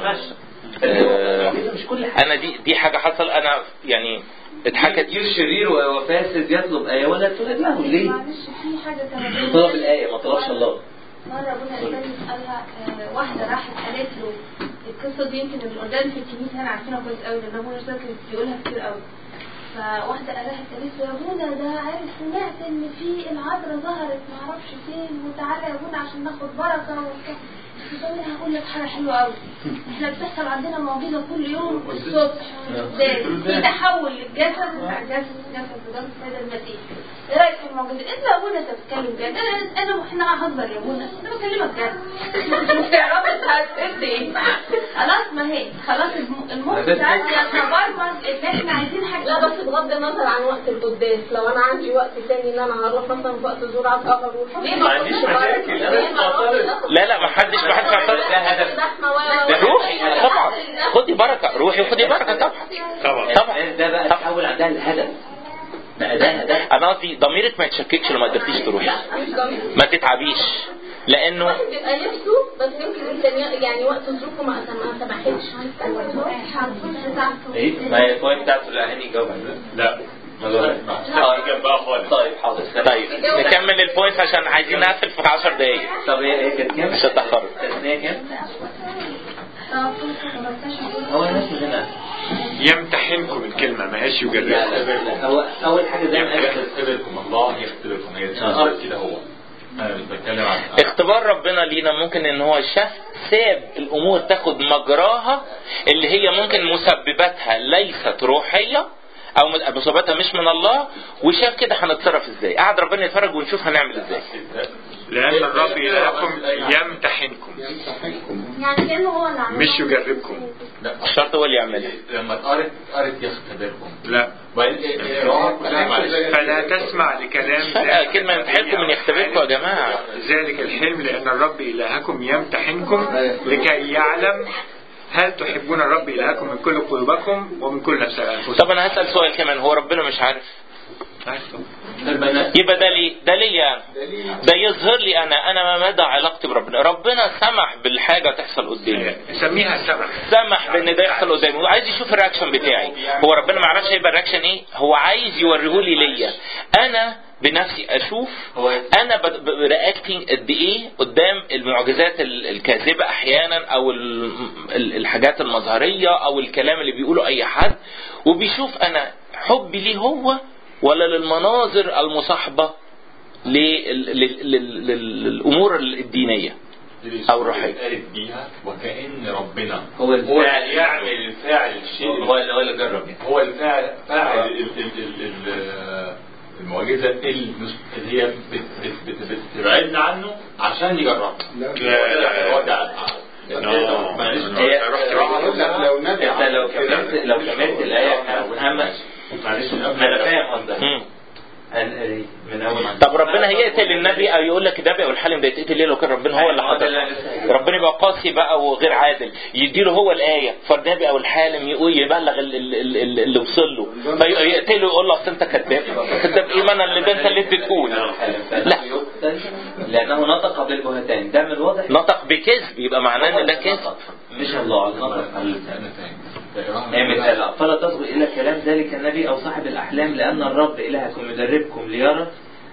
آه مش كل حاجه انا دي دي حاجه حصل انا يعني اتحكت كتير شرير وفاسد يطلب ايه ولا تولد له ليه؟ معلش في حاجة كمان طلب الايه ما طلبش الله مرة ابونا الثاني سألها آه، واحدة راحت قالت له القصة دي يمكن الأولاد في الكنيسة هنا عارفينها كويس قوي لأن أبونا ده كان بيقولها كتير قوي فواحدة قالها قالت له يا ابونا ده عارف سمعت إن في العذراء ظهرت معرفش فين وتعالى يا ابونا عشان ناخد بركة وبتاع بتقول لها هقول لك حاجة حلوة قوي احنا بتحصل عندنا معجزة كل يوم الصبح قدام في تحول للجسد بتاع جسد جسد بجسد السيد المسيح ايه رايك في المعجزة؟ انت يا ابونا انت بتتكلم جد انا انا احنا هزر يا ابونا انا بكلمك جد مش تعرفي هتقول ايه خلاص ما هي خلاص الم- المخ بتاعتي يتبرمج ان احنا عايزين حاجة لا بس بغض النظر عن وقت القداس لو انا عندي وقت تاني ان انا هروح مثلا في وقت زراعة اروح ليه ما عنديش مشاكل، أنا مش معترض. لا لا ما حدش ما حدش يعترض ده هدف روحي طبعا خدي بركه روحي وخدي بركه طبعا طبعا طبعا ده بقى تحول عندها الهدف بقى ده هدف انا قصدي ضميرك ما يتشككش لو ما قدرتيش تروحي مش ضمير ما تتعبيش لانه الواحد بيبقى نفسه بس يمكن الإمكانيات يعني وقت ظروفه ما ما سمحتش ايه ما هي البوينت بتاعته لا هاني جاوب عليها لا ما جاوبش طيب بقى خالص طيب حاضر طيب نكمل البوينت عشان عايزين نقفل في 10 دقايق طب هي هي كانت كام؟ مش هتأخروا. كانت هي كام؟ اه كنت 15 هو الناس من هنا يمتحنكم الكلمة ما هيش لا لا يجربكم لا هو اول حاجه زي ما قال يختبركم الله يختبركم هي آه. كده هو انا مش بتكلم عن اختبار ربنا لينا ممكن ان هو شاف ساب الامور تاخد مجراها اللي هي ممكن مسبباتها ليست روحيه او مسبباتها مش من الله وشاف كده هنتصرف ازاي قعد ربنا يتفرج ونشوف هنعمل ازاي لأن الرب إلهكم يمتحنكم يعني كانه هو اللي عمل مش يجربكم لا الشرط هو اللي يعملها لما اتقرت اتقرت يختبركم لا وبعدين إيه- إيه- روحك كلها معلش فلا تسمع لكلام فرق كلمة يمتحنكم من يختبركم يا جماعة ذلك الحلم لأن الرب إلهكم يمتحنكم لكي يعلم هل تحبون الرب إلهكم من كل قلوبكم ومن كل نفس أنفسكم طب انا هسأل سؤال كمان هو ربنا مش عارف عارف طبعا. البنات يبقى ده ليه ده ليا انا ده يظهر لي انا انا ما مدى علاقتي بربنا ربنا سمح بالحاجة تحصل قدامي سميها سمح سمح بان ده يحصل قدامي وعايز يشوف الرياكشن بتاعي هو ربنا ما يعرفش هيبقى الرياكشن ايه هو عايز يوريهولي ليا انا بنفسي اشوف انا رياكتنج قد ايه قدام المعجزات ال- الكاذبه احيانا او ال- ال- الحاجات المظهريه او الكلام اللي بيقوله اي حد وبيشوف انا حبي ليه هو ولا للمناظر المصاحبة لل- لل- لل- لل- للأمور الدينية أو الروحية قالت بيها وكأن ربنا هو هو الفاعل اللي يعمل الفاعل الشيء هو اللي هو اللي جرب يعني هو الفاعل فاعل ال- ال- ال- ال- المعجزة المس- اللي هي بت- بت- بت- بتبعدنا عنه عشان يجربها لا. لا لا هو ده معلش هي- أقول لك لو نبي انت لو كملت لو كملت الايه احنا اما معلش ما انا فاهم قصدك مم. أنا- من اول طب ربنا هيقتل النبي او يقول لك النبي او الحالم ده يتقتل ليه لو كان ربنا هو اللي حضر ربنا يبقى قاسي بقى وغير عادل يديله هو الايه فالنبي او الحالم يقول يبلغ ال- ال- ال- ال- اللي وصل له فيقتله يقول له اصل انت كذاب كذاب ايه ما انا اللي ده انت اللي بتقول لا يقتل لانه نطق بالبهتان ده من الواضح نطق بكذب يبقى معناه ان ده كذب مش الله نطق انا فاهم هي مثال فلا تصغوا إلى كلام ذلك النبي أو صاحب الأحلام لأن الرب إلهكم يدربكم ليرى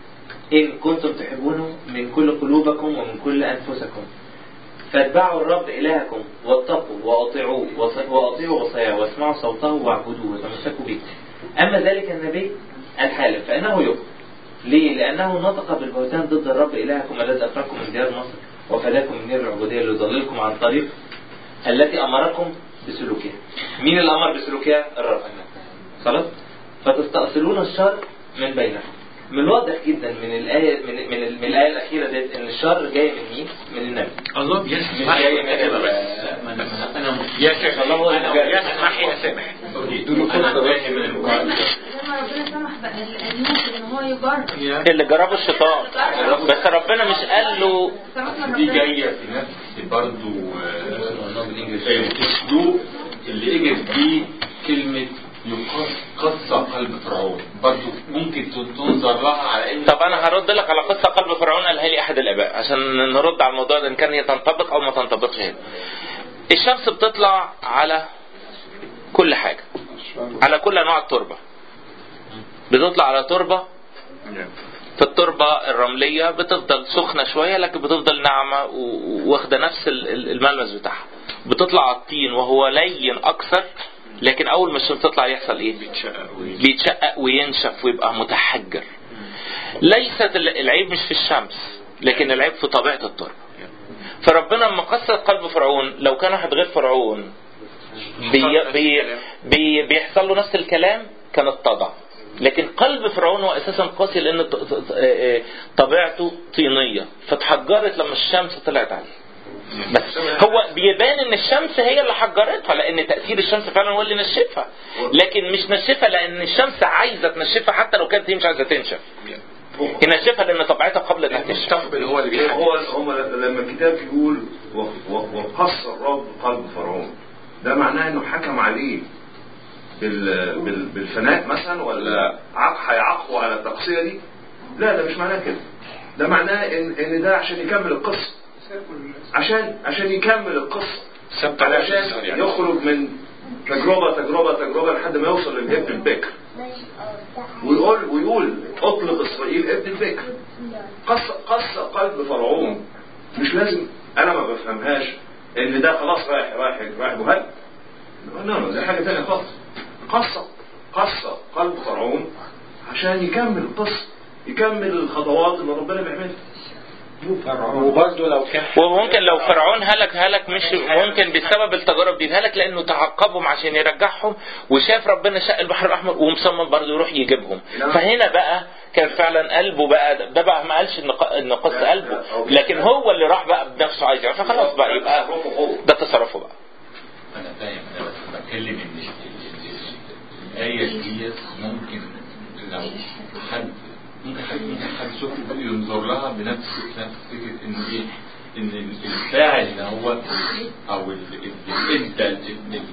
إن كنتم تحبونه من كل قلوبكم ومن كل أنفسكم فاتبعوا الرب إلهكم واتقوا وأطيعوه وص- وأطيعوا وصاياه واسمعوا صوته واعبدوه وتمسكوا به أما ذلك النبي الحالف فإنه يقتل ليه؟ لأنه نطق بالبهتان ضد الرب إلهكم الذي أخرجكم من ديار مصر وفداكم من نير العبودية ليضللكم عن طريق التي أمركم بسلوكها مين اللي أمر بسلوكها؟ الرب خلاص؟ فتستأصلون الشر من بينكم من الواضح جدا من الآية من, من, من الآية الأخيرة ديت إن الشر جاي من مين؟ من النبي الله مش بيسمح جاي من ال- انا يسمح الله هو اللي أنا جاي. يسمح يسمح انا فاهم من المقابل لما ربنا سمح بقى للناس ان هو يجرب اللي جربه الشيطان بس ربنا مش قال له سمح من دي ربنا جايه في نفس برضو آه، الاسلوب اللي اجت بيه كلمه يقص قلب فرعون برضو ممكن تنظر لها على ان طب انا هرد لك على قصه قلب فرعون قالها لي احد الاباء عشان نرد على الموضوع ده ان كان هي تنطبق او ما تنطبقش هنا الشمس بتطلع على كل حاجه على كل انواع التربه بتطلع على تربه في التربة الرملية بتفضل سخنة شوية لكن بتفضل ناعمة و- واخدة نفس ال- ال- الملمس بتاعها بتطلع على الطين وهو لين أكثر لكن أول ما الشمس تطلع يحصل إيه؟ بيتشقق وينشف ويبقى متحجر ليست ال- العيب مش في الشمس لكن العيب في طبيعة التربة فربنا لما قصد قلب فرعون لو كان واحد غير فرعون بي بي بي بيحصل له نفس الكلام كان اتضع لكن قلب فرعون هو اساسا قاسي لان ط- ط- آه، طبيعته طينيه فاتحجرت لما الشمس طلعت عليه بس هو بيبان ان الشمس هي اللي حجرتها لان تاثير الشمس فعلا هو اللي نشفها لكن مش نشفها لان الشمس عايزه تنشفها حتى لو كانت هي مش عايزه تنشف ينشفها لان طبيعتها قبل انها تنشف المستقبل هو اللي بيحدد هو هم لما الكتاب يقول و- و- وقص الرب قلب فرعون ده معناه انه حكم عليه بال بال بالفناء مثلا ولا عق هيعاقبه على التقصيه دي؟ لا ده مش معناه كده ده معناه ان ان ده عشان يكمل القصه عشان عشان يكمل القصه ثبت عليها علشان الإنسان يعني. يخرج من تجربه تجربه تجربه لحد ما يوصل للابن البكر ويقول ويقول اطلق اسرائيل ابن البكر قص قص قلب فرعون مش لازم انا ما بفهمهاش ان ده خلاص رايح رايح رايح بهد لا لا دي حاجه ثانيه خالص قص قص قلب فرعون عشان يكمل القصه يكمل الخطوات اللي ربنا بيعملها وبرضه لو كان وممكن لو فرعون هلك هلك مش ممكن بسبب التجارب دي هلك لانه تعقبهم عشان يرجعهم وشاف ربنا شق البحر الاحمر ومصمم برضه يروح يجيبهم فهنا بقى كان فعلا قلبه بقى ده بقى ما قالش ان ق- ان قص قلبه لكن هو اللي راح بقى بنفسه عايز يعمل فخلاص بقى يبقى ده تصرفه بقى انا فاهم انا بس بتكلم ان ال- ال- الايه دي ممكن لو حد ممكن حد ممكن حد يشوف ينظر لها بنفس نفس فكره ان ايه ان ال- الفاعل اللي هو او ال- ال- ال- ال- ال-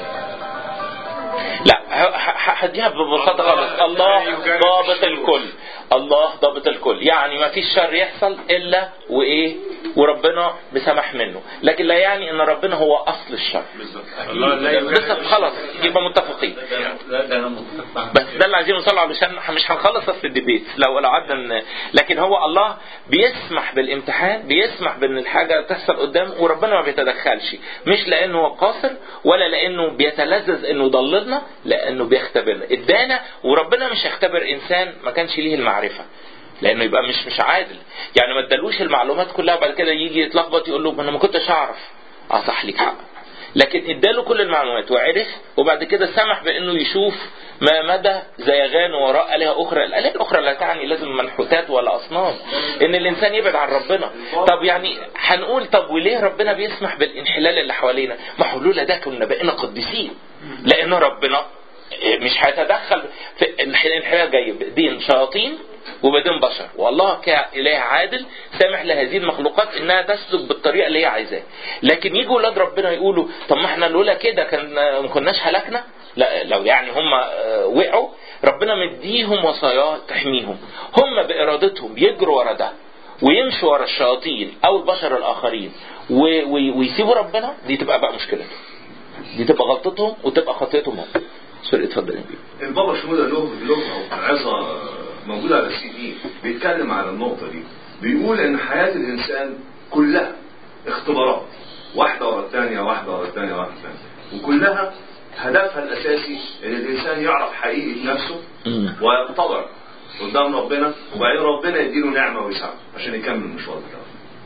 لا ه- ه- هديها ببساطه خالص الله ضابط الكل الله ضابط الكل يعني ما فيش شر يحصل الا وايه وربنا مسامح منه لكن لا يعني ان ربنا هو اصل الشر الله لا بالظبط خلاص يبقى متفقين لا ده انا متفق معاك بس ده اللي عايزين نوصل له علشان مش هنخلص في الديبيت لو لو قعدنا ن- لكن هو الله بيسمح بالامتحان بيسمح بان الحاجه تحصل قدام وربنا ما بيتدخلش مش لانه هو قاصر ولا لانه بيتلذذ انه يضللنا لانه بيختبرنا ادانا وربنا مش هيختبر انسان ما كانش ليه المعرفه لانه يبقى مش مش عادل يعني ما ادالوش المعلومات كلها وبعد كده يجي يتلخبط يقول له ما انا ما كنتش اعرف اه صح ليك حق لكن اداله كل المعلومات وعرف وبعد كده سمح بانه يشوف ما مدى زيغان وراء آلهة أخرى، الآلهة الأخرى لا تعني لازم منحوتات ولا أصنام، إن الإنسان يبعد عن ربنا، طب يعني هنقول طب وليه ربنا بيسمح بالانحلال اللي حوالينا؟ ما هو لولا ده كنا بقينا قديسين، لأن ربنا مش هيتدخل في الانحلال جاي بدين شياطين وبدين بشر والله كإله عادل سامح لهذه المخلوقات انها تسلك بالطريقه اللي هي عايزاه لكن يجوا ولاد ربنا يقولوا طب ما احنا لولا كده كان ما كناش هلكنا لا لو يعني هم آه، وقعوا ربنا مديهم وصاياه تحميهم هم بارادتهم يجروا ورا ده ويمشوا ورا الشياطين او البشر الاخرين و- و- ويسيبوا ربنا دي تبقى بقى مشكلتهم دي تبقى غلطتهم وتبقى خطيتهم هم سوري اتفضل يا بيه البابا شنودة له له عظة موجودة على السي دي بيتكلم على النقطة دي بيقول ان حياة الانسان كلها اختبارات واحدة ورا الثانية واحدة ورا الثانية ورا الثانية وكلها هدفها الاساسي ان الانسان يعرف حقيقة نفسه ويتضع قدام ربنا وبعدين ربنا يديله نعمة ويساعده عشان يكمل المشوار بتاعه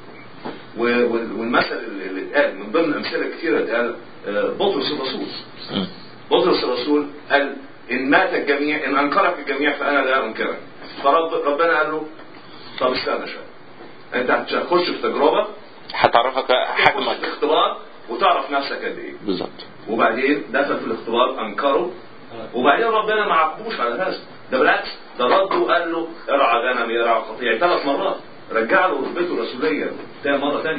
و- وال- والمثل اللي اللي اتقال من ضمن امثله كثيره اتقال آه، بطرس الرسول بطرس الرسول قال ان مات الجميع ان انكرك الجميع فانا لا انكرك فرب ربنا قال له طب استنى شويه انت هتخش في تجربه هتعرفك تخش حجمك في اختبار وتعرف نفسك قد ايه بالظبط وبعدين دخل في الاختبار انكره وبعدين ربنا ما عاقبوش على هذا ده بالعكس ده رده وقال له ارعى غنمي ارعى قطيعي ثلاث مرات رجع له رتبته الرسوليه تاني مره ثانيه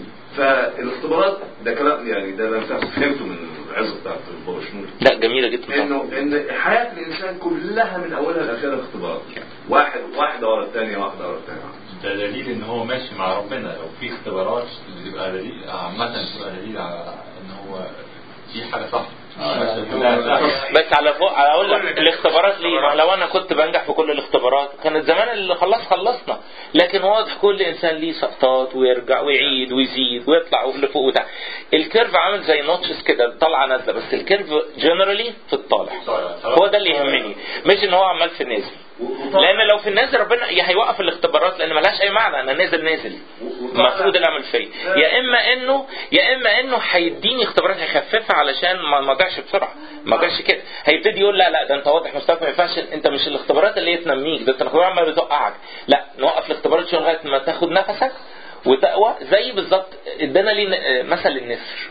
فالاختبارات ده كلام يعني ده انا فهمته من العظه بتاعت بابا شنود لا جميله جدا انه ان حياه الانسان كلها من اولها لاخرها اختبار واحد واحده ورا الثانيه واحده ورا الثانيه ده دليل ان هو ماشي مع ربنا لو في اختبارات بتبقى دليل عامة بتبقى دليل على ان هو في حاجة صح ماشية كلها صح. بس على فوق على اقول لك الاختبارات ليه؟ ما لو انا كنت بنجح في كل الاختبارات كانت زمان اللي خلاص خلصنا لكن واضح كل انسان ليه سقطات ويرجع ويعيد ويزيد ويطلع لفوق وتحت الكيرف عامل زي نوتشز كده طالعه نازله بس الكيرف جنرالي في الطالع هو ده اللي يهمني مش ان هو عمال في النازل لان لو في النازل ربنا يا هيوقف الاختبارات لان ملهاش اي معنى انا نازل نازل المفروض اللي اعمل فيا يا اما انه يا اما انه هيديني اختبارات هيخففها علشان ما ما اضيعش بسرعه ما كانش كده هيبتدي يقول لا لا ده انت واضح مستواك ما ينفعش انت مش الاختبارات اللي هي تنميك ده انت الاختبارات عماله بتوقعك لا نوقف الاختبارات شويه لغايه ما تاخد نفسك وتقوى زي بالظبط ادانا ليه مثل النسر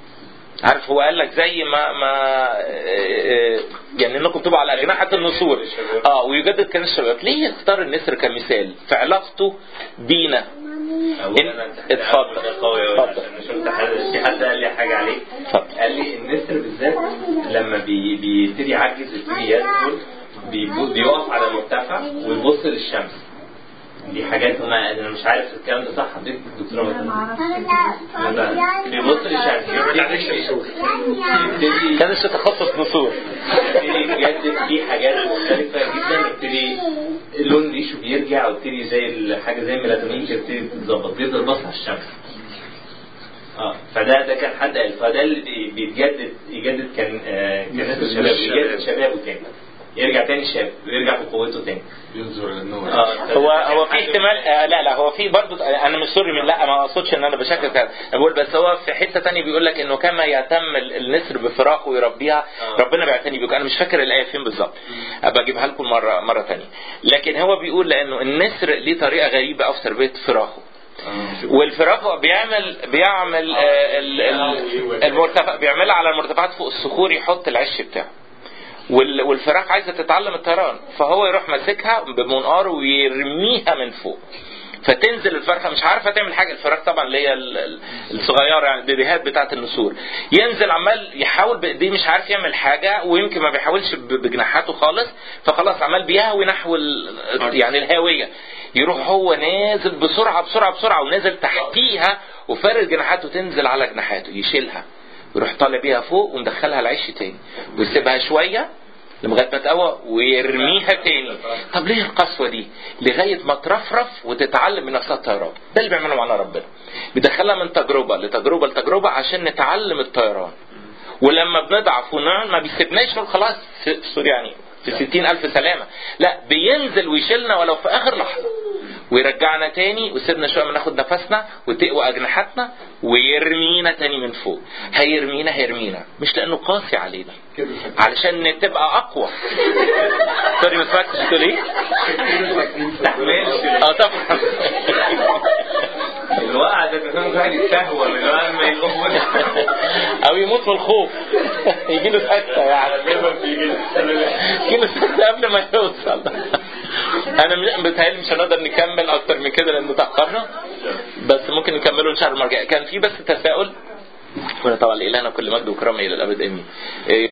عارف هو قال لك زي ما ما آه، يعني انكم تبقوا على اجنحه النسور اه ويجدد كان الشباب ليه اختار النسر كمثال في علاقته بينا اولا اتفضل قوي أوي عشان شفت حد في حد قال لي حاجه عليه اتفضل قال لي النسر بالذات لما بي بيبتدي يعجز يبتدي يدخل بيبو- بيقف على مرتفع ويبص للشمس دي حاجات هما انا مش عارف الكلام ده صح حضرتك الدكتوره مثلا لما بيبص للشمس يبتدي كانش تخصص نسور يبتدي يجدد فيه حاجات مختلفة جدا يبتدي اللون ريشه بيرجع ويبتدي زي ال- حاجة زي الميلاتونين كده بتبتدي تتظبط بيفضل باص على الشمس اه فده ده كان حد قال فده اللي بي- بيتجدد يجدد كان آه كان ناس الشباب يجدد شبابه تاني يرجع تاني شاب ويرجع بقوته تاني ينظر للنور اه هو هو في احتمال آه لا لا هو في برضه انا مش سوري من لا ما اقصدش ان انا بشكل كده أنا بقول بس هو في حته تانية بيقول لك انه كما يهتم ال- النسر بفراخه ويربيها آه. ربنا بيعتني بيك انا مش فاكر الايه فين بالظبط ابقى اجيبها لكم مره مره تانية لكن هو بيقول لانه النسر ليه طريقه غريبه قوي في تربيه فراخه والفراخ بيعمل بيعمل آه، ال- ال- المرتفع بيعملها على المرتفعات فوق الصخور يحط العش بتاعه وال- والفراخ عايزه تتعلم الطيران فهو يروح ماسكها بمنقار ويرميها من فوق فتنزل الفرخه مش عارفه تعمل حاجه الفراخ طبعا اللي هي ال- ال- الصغيره يعني البيبيهات بتاعه النسور ينزل عمال يحاول بايديه مش عارف يعمل حاجه ويمكن ما بيحاولش ب- بجناحاته خالص فخلاص عمال بيهوي نحو ال- يعني الهاويه يروح هو نازل بسرعه بسرعه بسرعه ونازل تحتيها وفارد جناحاته تنزل على جناحاته يشيلها ويروح طالع بيها فوق ومدخلها العش تاني ويسيبها شويه لغايه ما تقوى ويرميها تاني طب ليه القسوه دي لغايه ما ترفرف وتتعلم من نفسها الطيران ده اللي بيعمله معانا ربنا بيدخلها من تجربه لتجربه لتجربه عشان نتعلم الطيران ولما بنضعف ونعمل ما بيسيبناش نقول خلاص في- سوري يعني في ستين ألف سلامة لا بينزل ويشيلنا ولو في آخر لحظة ويرجعنا تاني ويسيبنا شوية ما ناخد نفسنا وتقوى أجنحتنا ويرمينا تاني من فوق هيرمينا هيرمينا مش لأنه قاسي علينا علشان تبقى أقوى سوري ما سمعتش بتقول إيه؟ اه طبعا الوقعة ده كان واحد يستهوى من غير ما يقوم او يموت من الخوف يجي له سكته يعني يجي له سكته قبل ما يوصل انا مش- بتهيألي مش هنقدر نكمل اكتر من كده لان تاخرنا بس ممكن نكمله ان شاء الله المره الجايه كان في بس تساؤل هنا طبعا لإلهنا كل مجد وكرامه الى الابد امين إيه